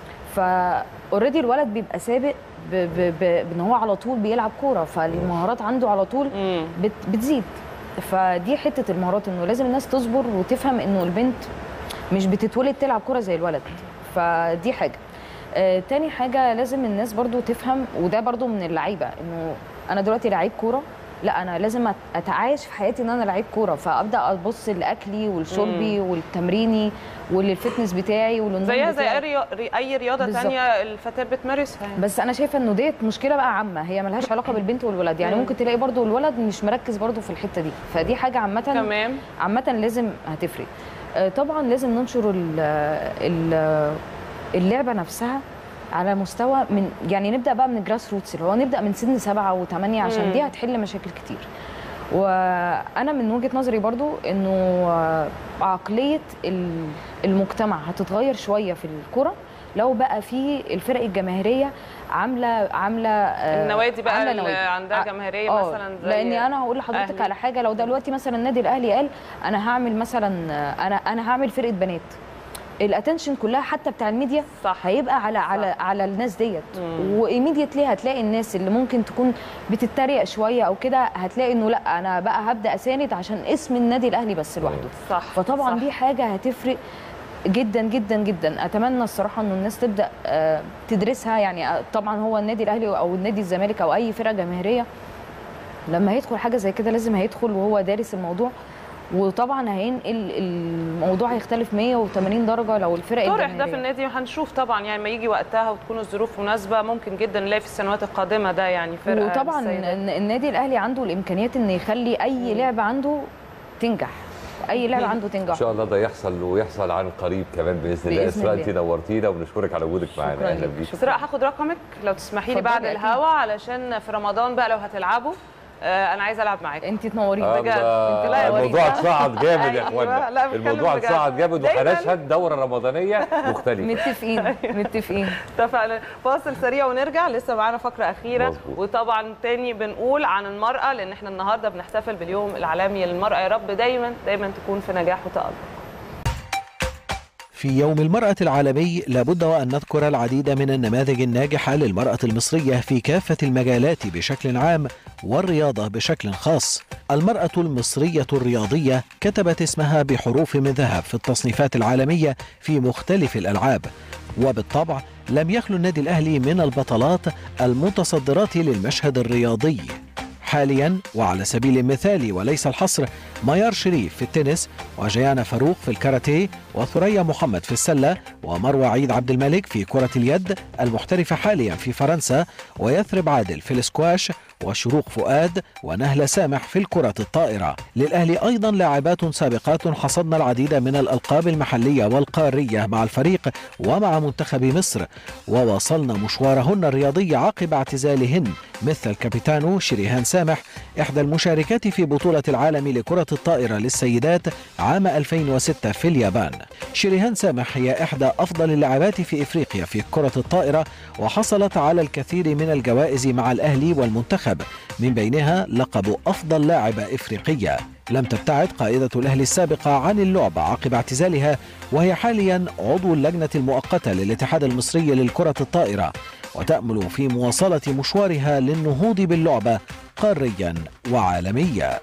فاوريدي الولد بيبقى سابق ب- ب- ب- بان هو على طول بيلعب كوره فالمهارات عنده على طول بت بتزيد فدي حته المهارات انه لازم الناس تصبر وتفهم انه البنت مش بتتولد تلعب كوره زي الولد فدي حاجه آه تاني حاجه لازم الناس برضو تفهم وده برضو من اللعيبه انه انا دلوقتي لعيب كوره لا انا لازم أت- اتعايش في حياتي ان انا لعيب كوره فابدا ابص لاكلي ولشربي ولتمريني وللفتنس بتاعي وللنوم زيها زي بتاعي. اي ريا- ري- اي رياضه بالظبط. تانية الفتاه بتمارسها يعني. بس انا شايفه انه ديت مشكله بقى عامه هي ملهاش علاقه بالبنت والولد يعني مم. ممكن تلاقي برضو الولد مش مركز برضو في الحته دي فدي حاجه عامه تمام. عامه لازم هتفرق آه، طبعا لازم ننشر ال- ال- اللعبه نفسها على مستوى من يعني نبدا بقى من الجراس روتس اللي هو نبدا من سن سبعه وثمانيه عشان مم. دي هتحل مشاكل كتير وانا من وجهه نظري برضو انه آه، عقليه ال- المجتمع هتتغير شويه في الكره لو بقى في الفرق الجماهيريه عامله عامله آه، النوادي بقى عاملة اللي نوادي. عندها ع- جماهيريه آه، مثلا زي لاني انا هقول لحضرتك أهلي. على حاجه لو دلوقتي مثلا النادي الاهلي قال انا هعمل مثلا آه، انا انا هعمل فرقه بنات الاتنشن كلها حتى بتاع الميديا صح. هيبقى على صح. على على الناس ديت وايميديتلي هتلاقي الناس اللي ممكن تكون بتتريق شويه او كده هتلاقي انه لا انا بقى هبدا اساند عشان اسم النادي الاهلي بس لوحده صح فطبعا صح. دي حاجه هتفرق جدا جدا جدا اتمنى الصراحه ان الناس تبدا آه، تدرسها يعني آه، طبعا هو النادي الاهلي او النادي الزمالك او اي فرقه جماهيريه لما هيدخل حاجه زي كده لازم هيدخل وهو دارس الموضوع وطبعا هينقل الموضوع هيختلف 180 درجه لو الفرق طرح ده الجماهيريه في النادي وهنشوف طبعا يعني ما يجي وقتها وتكون الظروف مناسبه ممكن جدا نلاقي في السنوات القادمه ده يعني فرقه وطبعا للسيدات. الن- النادي الاهلي عنده الامكانيات ان يخلي اي لعبه عنده تنجح اي لعبه عنده ان تنجح شاء الله ده يحصل ويحصل عن قريب كمان باذن الله بإذن اسراء الله. انت نورتينا وبنشكرك على وجودك معانا اهلا بيك اسراء هاخد رقمك لو تسمحي لي اتفضلي بعد أكيد. الهوا علشان في رمضان بقى لو هتلعبوا آه انا عايزه العب معاك انت تنوريني الله، بجد انت لا يا وريد. الموضوع اتصعد جامد يا أيوة، اخوانا لا، بتكلم الموضوع بجد. اتصعد جامد دايماً- وهنشهد دوره رمضانيه مختلفه متفقين متفقين اتفقنا فاصل سريع ونرجع لسه معانا فقره اخيره مظبوط. وطبعا تاني بنقول عن المراه لان احنا النهارده بنحتفل باليوم العالمي للمراه يا رب دايما دايما تكون في نجاح وتالق في يوم المرأة العالمي لابد وأن نذكر العديد من النماذج الناجحة للمرأة المصرية في كافة المجالات بشكل عام والرياضة بشكل خاص. المرأة المصرية الرياضية كتبت اسمها بحروف من ذهب في التصنيفات العالمية في مختلف الألعاب. وبالطبع لم يخلو النادي الأهلي من البطلات المتصدرات للمشهد الرياضي. حاليا وعلى سبيل المثال وليس الحصر ميار شريف في التنس وجيانا فاروق في الكاراتيه وثريا محمد في السلة ومروى عيد عبد الملك في كرة اليد المحترفة حاليا في فرنسا ويثرب عادل في الاسكواش وشروق فؤاد ونهلة سامح في الكرة الطائرة للأهلي أيضا لاعبات سابقات حصدن العديد من الألقاب المحلية والقارية مع الفريق ومع منتخب مصر وواصلن مشوارهن الرياضي عقب اعتزالهن مثل الكابيتانو شريهان سامح إحدى المشاركات في بطولة العالم لكرة الطائرة للسيدات عام 2006 في اليابان شريهان سامح هي إحدى أفضل اللاعبات في إفريقيا في كرة الطائرة وحصلت على الكثير من الجوائز مع الأهلي والمنتخب من بينها لقب أفضل لاعبة إفريقية لم تبتعد قائدة الأهلي السابقة عن اللعبة عقب اعتزالها وهي حاليا عضو اللجنة المؤقتة للاتحاد المصري للكرة الطائرة وتأمل في مواصلة مشوارها للنهوض باللعبة قاريا وعالميا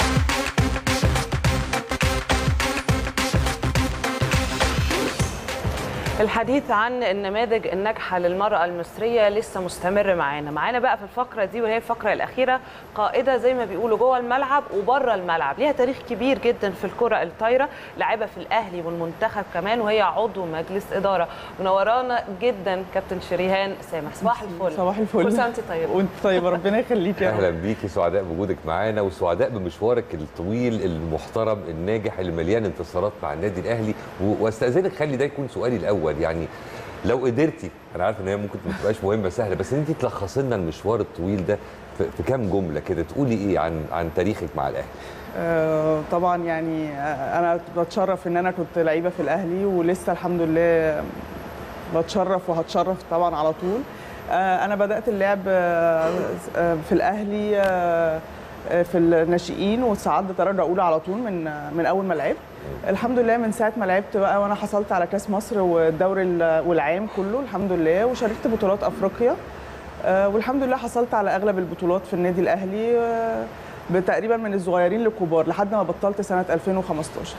الحديث عن النماذج الناجحه للمراه المصريه لسه مستمر معانا معانا بقى في الفقره دي وهي الفقره الاخيره قائده زي ما بيقولوا جوه الملعب وبره الملعب ليها تاريخ كبير جدا في الكره الطايره لاعبه في الاهلي والمنتخب كمان وهي عضو مجلس اداره منورانا جدا كابتن شريهان سامح صباح الفل صباح الفل كل سنه وانت طيبه وانت طيبه ربنا يخليك يا رب اهلا بيكي سعداء بوجودك معانا وسعداء بمشوارك الطويل المحترم الناجح اللي مليان انتصارات مع النادي الاهلي و- واستاذنك خلي ده يكون سؤالي الاول يعني لو قدرتي انا عارف ان هي ممكن ما تبقاش مهمه سهله بس انت تلخصي لنا المشوار الطويل ده في, في كام جمله كده تقولي ايه عن عن تاريخك مع الاهلي آه، طبعا يعني آه، انا بتشرف ان انا كنت لعيبه في الاهلي ولسه الحمد لله بتشرف وهتشرف طبعا على طول آه، انا بدات اللعب آه، آه، في الاهلي آه، آه، في الناشئين وصعدت درجه اولى على طول من آه، من اول ما لعبت الحمد لله من ساعه ما لعبت بقى وانا حصلت على كاس مصر والدوري ال- والعام كله الحمد لله وشاركت بطولات افريقيا آه، والحمد لله حصلت على اغلب البطولات في النادي الاهلي آه، تقريبا من الصغيرين للكبار لحد ما بطلت سنه 2015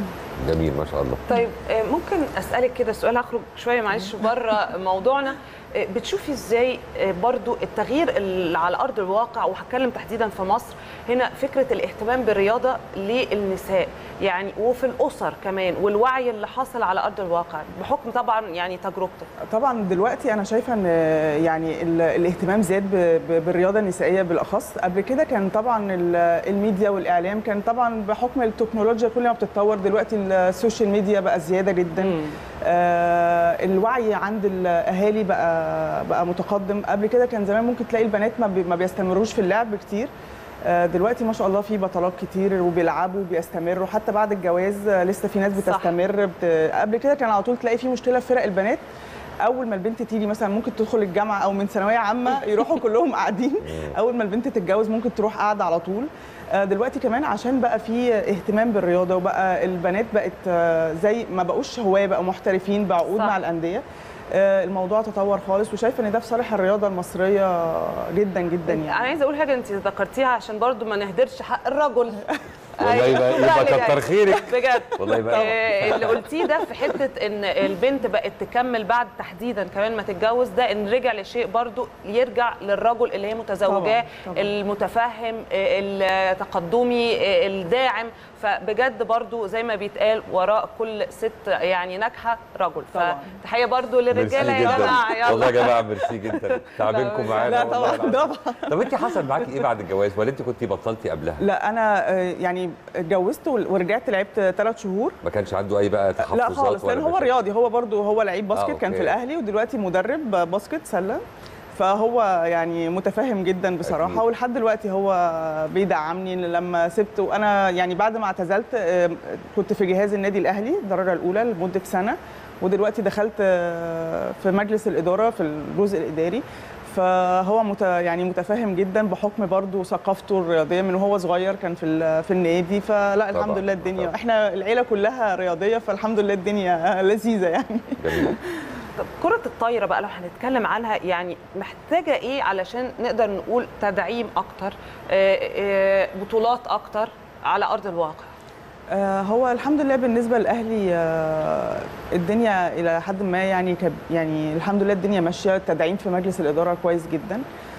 جميل ما شاء الله طيب آه، ممكن اسالك كده سؤال هخرج شويه معلش بره موضوعنا بتشوفي ازاي برضو التغيير اللي على ارض الواقع وهتكلم تحديدا في مصر هنا فكره الاهتمام بالرياضه للنساء يعني وفي الاسر كمان والوعي اللي حاصل على ارض الواقع بحكم طبعا يعني تجربتك طبعا دلوقتي انا شايفه ان يعني ال- الاهتمام زاد ب- ب- بالرياضه النسائيه بالاخص قبل كده كان طبعا ال- الميديا والاعلام كان طبعا بحكم التكنولوجيا كل ما بتتطور دلوقتي السوشيال ميديا بقى زياده جدا آه الوعي عند الاهالي بقى بقى متقدم قبل كده كان زمان ممكن تلاقي البنات ما, بي ما بيستمروش في اللعب كتير آه، دلوقتي ما شاء الله في بطلات كتير وبيلعبوا وبيستمروا حتى بعد الجواز آه، لسه في ناس بتستمر بت... قبل كده كان على طول تلاقي في مشكله في فرق البنات اول ما البنت تيجي مثلا ممكن تدخل الجامعه او من ثانويه عامه يروحوا كلهم قاعدين اول ما البنت تتجوز ممكن تروح قاعده على طول آه، دلوقتي كمان عشان بقى في اهتمام بالرياضه وبقى البنات بقت آه، زي ما بقوش هواه بقوا محترفين بعقود صح. مع الانديه آه، الموضوع تطور خالص وشايفه ان ده في صالح الرياضه المصريه جدا جدا يعني انا عايزه اقول حاجه انت ذكرتيها عشان برضو ما نهدرش حق الرجل والله يبقى لا، يبقى لا، كتر خيرك بجد والله يبقى آه، اللي قلتيه ده في حته ان البنت بقت تكمل بعد تحديدا كمان ما تتجوز ده ان رجع لشيء برضو يرجع للرجل اللي هي متزوجاه طبعاً، طبعاً. المتفهم آه، التقدمي آه، الداعم فبجد برضو زي ما بيتقال وراء كل ست يعني ناجحه رجل طبعاً. فتحيه برضو للرجاله ميرسي يا جدا جماعه يلا والله يا جماعه ميرسي جدا تعبينكم معانا لا والله طبعا العظيم. طبعا طب انت حصل معاكي ايه بعد الجواز ولا انت كنتي بطلتي قبلها لا انا آه، يعني اتجوزت ول- ورجعت لعبت ثلاث شهور ما كانش عنده اي بقى تحفظات لا خالص ولا لان هو مشاكل؟ رياضي هو برضو هو لعيب باسكت آه، كان في أوكي. الاهلي ودلوقتي مدرب باسكت سله فهو يعني متفاهم جدا بصراحه أكيد. ولحد دلوقتي هو بيدعمني لما سبت وانا يعني بعد ما اعتزلت آه، كنت في جهاز النادي الاهلي الدرجه الاولى لمده سنه ودلوقتي دخلت آه، في مجلس الاداره في الجزء الاداري فهو مت يعني متفاهم جدا بحكم برضه ثقافته الرياضيه من وهو صغير كان في ال- في النادي فلا الحمد طبعاً، لله الدنيا طبعاً. احنا العيله كلها رياضيه فالحمد لله الدنيا لذيذه يعني جميل طب كرة الطايرة بقى لو هنتكلم عنها يعني محتاجة ايه علشان نقدر نقول تدعيم اكتر آه، آه، بطولات اكتر على ارض الواقع آه، هو الحمد لله بالنسبه للاهلي آه، الدنيا الى حد ما يعني كب يعني الحمد لله الدنيا ماشيه التدعيم في مجلس الاداره كويس جدا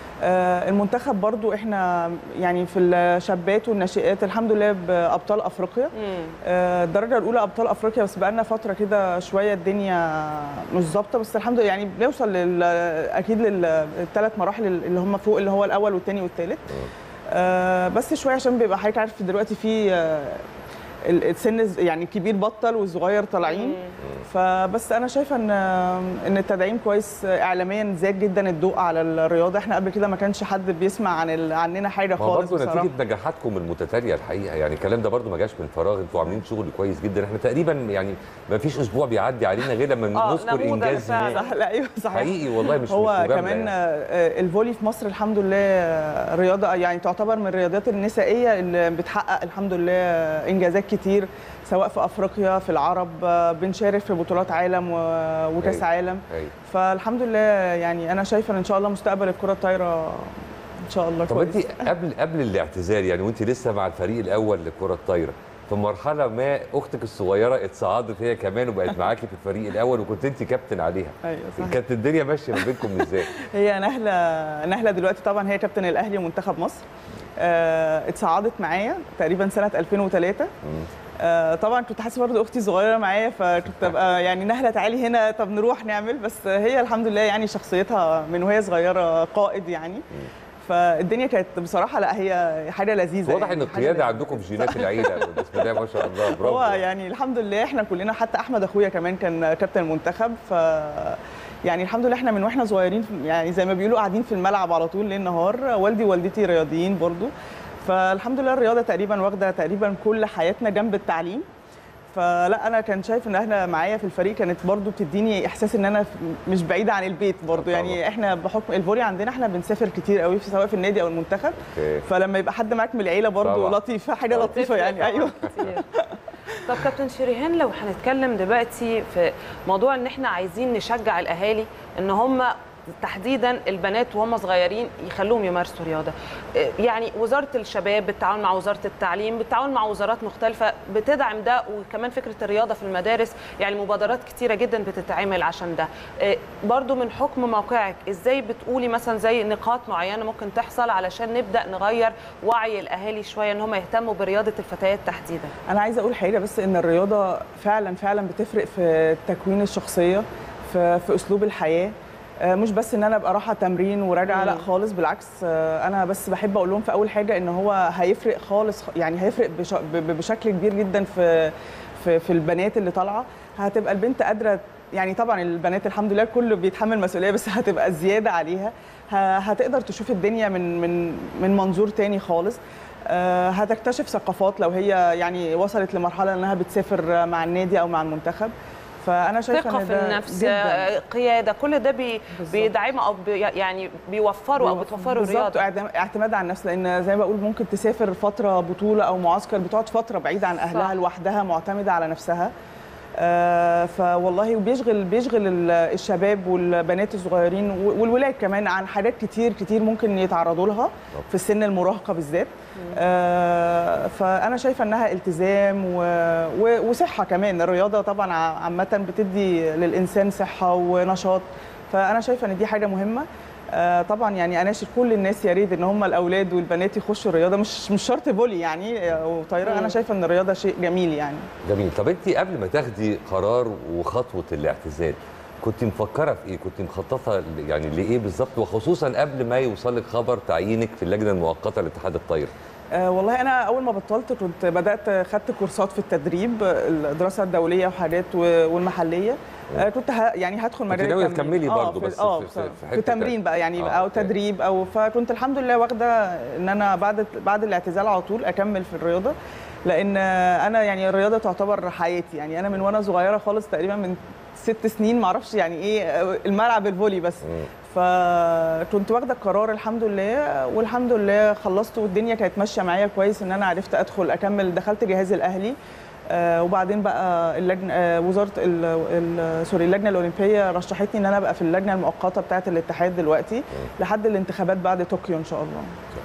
آه، المنتخب برضو احنا يعني في الشابات والناشئات الحمد لله بابطال افريقيا آه، الدرجه الاولى ابطال افريقيا بس بقالنا فتره كده شويه الدنيا مش ظابطه بس الحمد لله يعني بنوصل لل اكيد للثلاث مراحل اللي هم فوق اللي هو الاول والثاني والثالث آه، بس شويه عشان بيبقى حضرتك عارف دلوقتي في آه، ال- السن الز- يعني الكبير بطل والصغير طالعين فبس انا شايفه ان ان التدعيم كويس اعلاميا زاد جدا الضوء على الرياضه احنا قبل كده ما كانش حد بيسمع عن ال- عننا حاجه ما هو خالص برضه بصراحه نتيجه نجاحاتكم المتتاليه الحقيقه يعني الكلام ده برضه ما جاش من فراغ انتوا عاملين شغل كويس جدا احنا تقريبا يعني ما فيش اسبوع بيعدي علينا غير لما آه، نذكر نموذج انجاز فعلا. ما صح لا ايوه صحيح حقيقي والله مش هو مش مجاملة كمان يعني. آه، الفولي في مصر الحمد لله آه، رياضه يعني تعتبر من الرياضات النسائيه اللي بتحقق الحمد لله آه، انجازات كتير سواء في افريقيا في العرب آه، بنشارك في بطولات عالم و- وكاس أيوة. عالم أيوة. فالحمد لله يعني انا شايفه ان شاء الله مستقبل الكره الطايره ان شاء الله طب كويس انت قبل قبل الاعتزال يعني وانت لسه مع الفريق الاول للكره الطايره في مرحله ما اختك الصغيره اتصعدت هي كمان وبقت معاكي في الفريق الاول وكنت انت كابتن عليها ايوه صح كانت الدنيا ماشيه ما بينكم ازاي هي نهله نهله دلوقتي طبعا هي كابتن الاهلي ومنتخب مصر آه، اتصعدت معايا تقريبا سنه 2003 آه، طبعا كنت حاسه برضه اختي صغيره معايا فكنت ابقى يعني نهله تعالي هنا طب نروح نعمل بس هي الحمد لله يعني شخصيتها من وهي صغيره قائد يعني فالدنيا كانت بصراحه لا هي حاجه لذيذه واضح يعني ان حاجة القياده عندكم في جينات العيله بسم الله ما شاء الله برافو هو يعني الحمد لله احنا كلنا حتى احمد اخويا كمان كان كابتن المنتخب ف يعني الحمد لله احنا من واحنا صغيرين في- يعني زي ما بيقولوا قاعدين في الملعب على طول ليل نهار والدي ووالدتي رياضيين برضو فالحمد لله الرياضه تقريبا واخده تقريبا كل حياتنا جنب التعليم فلا انا كان شايف ان احنا معايا في الفريق كانت برضو بتديني احساس ان انا في- مش بعيده عن البيت برضو يعني احنا بحكم الفولي عندنا احنا بنسافر كتير قوي في- سواء في النادي او المنتخب أوكي. فلما يبقى حد معاك من العيله برضو طبعا. لطيفه حاجه لطيفه بتفرق يعني طبعاً ايوه كتير. طب كابتن شريهان لو هنتكلم دلوقتي في موضوع ان احنا عايزين نشجع الاهالي ان هم تحديدا البنات وهم صغيرين يخلوهم يمارسوا رياضه آه، يعني وزاره الشباب بالتعاون مع وزاره التعليم بالتعاون مع وزارات مختلفه بتدعم ده وكمان فكره الرياضه في المدارس يعني مبادرات كتيره جدا بتتعمل عشان ده آه، برضو من حكم موقعك ازاي بتقولي مثلا زي نقاط معينه ممكن تحصل علشان نبدا نغير وعي الاهالي شويه ان هم يهتموا برياضه الفتيات تحديدا انا عايزه اقول حاجه بس ان الرياضه فعلا فعلا بتفرق في تكوين الشخصيه في, في اسلوب الحياه آه، مش بس ان انا ابقى رايحه تمرين وراجعه لا خالص بالعكس آه، انا بس بحب اقول لهم في اول حاجه ان هو هيفرق خالص يعني هيفرق بش- ب- بشكل كبير جدا في في, في البنات اللي طالعه هتبقى البنت قادره يعني طبعا البنات الحمد لله كله بيتحمل مسؤوليه بس هتبقى زياده عليها ه- هتقدر تشوف الدنيا من من من منظور تاني خالص آه، هتكتشف ثقافات لو هي يعني وصلت لمرحله انها بتسافر مع النادي او مع المنتخب فانا شايفه ثقه ان في ده النفس جداً. آه، قياده كل ده بي بيدعموا او بي يعني بيوفروا او بتوفروا بالظبط الرياضه اعتم- اعتماد على النفس لان زي ما بقول ممكن تسافر فتره بطوله او معسكر بتقعد فتره بعيده عن اهلها صح. لوحدها معتمده على نفسها آه، فوالله وبيشغل بيشغل ال- الشباب والبنات الصغيرين و- والولاد كمان عن حاجات كتير كتير ممكن يتعرضوا لها في السن المراهقه بالذات آه، فانا شايفه انها التزام و... و... وصحه كمان الرياضه طبعا ع- عامه بتدي للانسان صحه ونشاط فانا شايفه ان دي حاجه مهمه آه، طبعا يعني اناشد كل الناس يا ريت ان هم الاولاد والبنات يخشوا الرياضه مش مش شرط فولي يعني او طايره مم. انا شايفه ان الرياضه شيء جميل يعني جميل طب انت قبل ما تاخدي قرار وخطوه الاعتزال كنت مفكره في ايه كنت مخططه ل- يعني لايه بالظبط وخصوصا قبل ما يوصل لك خبر تعيينك في اللجنه المؤقته لاتحاد الطايره آه، والله انا اول ما بطلت كنت بدات خدت كورسات في التدريب آه، الدراسه الدوليه وحاجات و- والمحليه آه، كنت ه... يعني هدخل كنت مجال ناوية التمرين. تكملي آه، برضه في- بس اه في- في, في في, حتة في تمرين بقى يعني آه، او أوكي. تدريب او فكنت الحمد لله واخده ان انا بعد بعد الاعتزال على طول اكمل في الرياضه لان آه، انا يعني الرياضه تعتبر حياتي يعني انا من وانا صغيره خالص تقريبا من ست سنين معرفش يعني ايه آه، الملعب الفولي بس فكنت واخده القرار الحمد لله والحمد لله خلصت والدنيا كانت ماشيه معايا كويس ان انا عرفت ادخل اكمل دخلت جهاز الاهلي آه وبعدين بقى اللجنه آه وزاره ال ال سوري اللجنه الاولمبيه رشحتني ان انا ابقى في اللجنه المؤقته بتاعه الاتحاد دلوقتي لحد الانتخابات بعد طوكيو ان شاء الله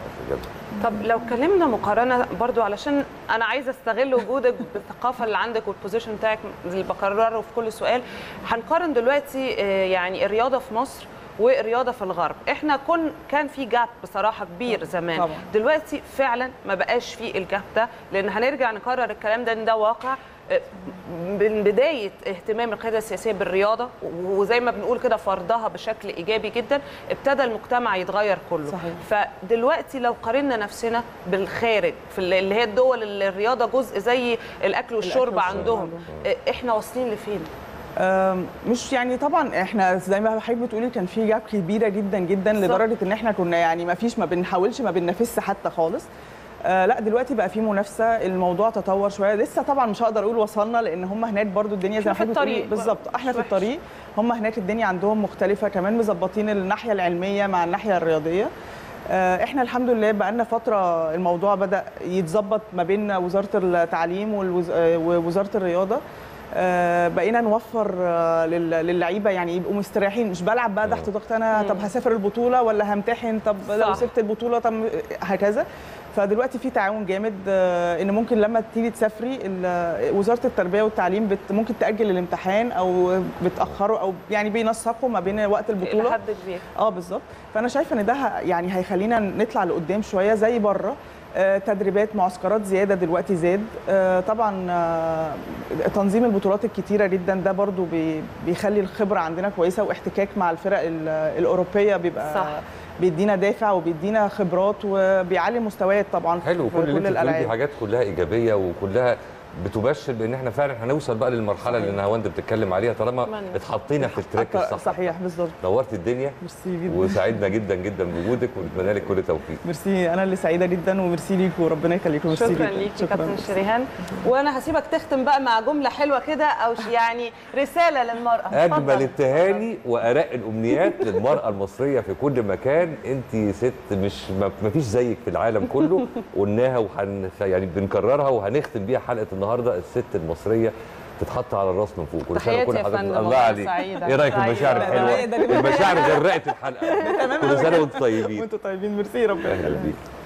طب لو اتكلمنا مقارنه برضو علشان انا عايزه استغل وجودك بالثقافه اللي عندك والبوزيشن بتاعك اللي بكرره في كل سؤال هنقارن دلوقتي آه، يعني الرياضه في مصر والرياضه في الغرب احنا كن كان في جاب بصراحه كبير زمان طبعاً. دلوقتي فعلا ما بقاش في الجاب ده لان هنرجع نكرر الكلام ده ان ده واقع آه، من بدايه اهتمام القياده السياسيه بالرياضه وزي ما بنقول كده فرضها بشكل ايجابي جدا ابتدى المجتمع يتغير كله صحيح. فدلوقتي لو قارنا نفسنا بالخارج في اللي هي الدول اللي الرياضه جزء زي الاكل والشرب والشرب عندهم عندهم. آه، احنا واصلين لفين آم، مش يعني طبعا احنا زي ما حضرتك بتقولي كان في جاب كبيره جدا جدا لدرجه ان احنا كنا يعني ما فيش ما بنحاولش ما بننافسش حتى خالص آه لا دلوقتي بقى في منافسه الموضوع تطور شويه لسه طبعا مش هقدر اقول وصلنا لان هم هناك برضو الدنيا زي ما إحنا في حضرتك بتقولي الطريق بقى. بالظبط احنا مش في وحش. الطريق هم هناك الدنيا عندهم مختلفه كمان مظبطين الناحيه العلميه مع الناحيه الرياضيه آه، احنا الحمد لله بقى لنا فتره الموضوع بدا يتظبط ما بين وزاره التعليم والوز- آه، ووزاره الرياضه آه، بقينا نوفر آه، لل- للعيبه يعني يبقوا مستريحين مش بلعب بقى تحت ضغط انا طب هسافر البطوله ولا همتحن طب لو صح. سبت البطوله طب هكذا فدلوقتي في تعاون جامد آه، ان ممكن لما تيجي تسافري ال- وزاره التربيه والتعليم بت ممكن تاجل الامتحان او بتاخره او يعني بينسقوا ما بين وقت البطوله الى حد كبير اه بالظبط فانا شايفه ان ده ه- يعني هيخلينا نطلع لقدام شويه زي بره آه، تدريبات معسكرات زياده دلوقتي زاد آه، طبعا آه، تنظيم البطولات الكتيره جدا ده برضو بي- بيخلي الخبره عندنا كويسه واحتكاك مع الفرق ال- الاوروبيه بيبقى صح. بيدينا دافع وبيدينا خبرات وبيعلي مستويات طبعا حلو في كل اللي انت بتقوليه دي الالعاب حاجات كلها ايجابيه وكلها بتبشر بان احنا فعلا هنوصل بقى للمرحله اللي نهاوند بتتكلم عليها طالما أتمنى. اتحطينا في التراك الصح صحيح بالظبط نورت الدنيا ميرسي جدا وسعدنا جدا جدا بوجودك ونتمنى لك كل توفيق ميرسي انا اللي سعيده جدا وميرسي ليكوا وربنا يخليكم ميرسي شكرا جدا. ليكي كابتن شريهان وانا هسيبك تختم بقى مع جمله حلوه كده او ش- يعني رساله للمراه اجمل اتفضل. التهاني وارق الامنيات للمراه المصريه في كل مكان انت ست مش ما ما فيش زيك في العالم كله قلناها وهن يعني بنكررها وهنختم بيها حلقه النهارده الست المصريه تتحط على الراس من فوق كل سنه تحياتي وكل يا حضرتك فندم، الله والله عليك سعيدة. ايه رايك في سعيدة. المشاعر لا، الحلوه لا، ده- ده- المشاعر غرقت الحلقه تمام كل أوي. سنه وانتم طيبين وانتم طيبين ميرسي ربنا اهلا يخليك بيك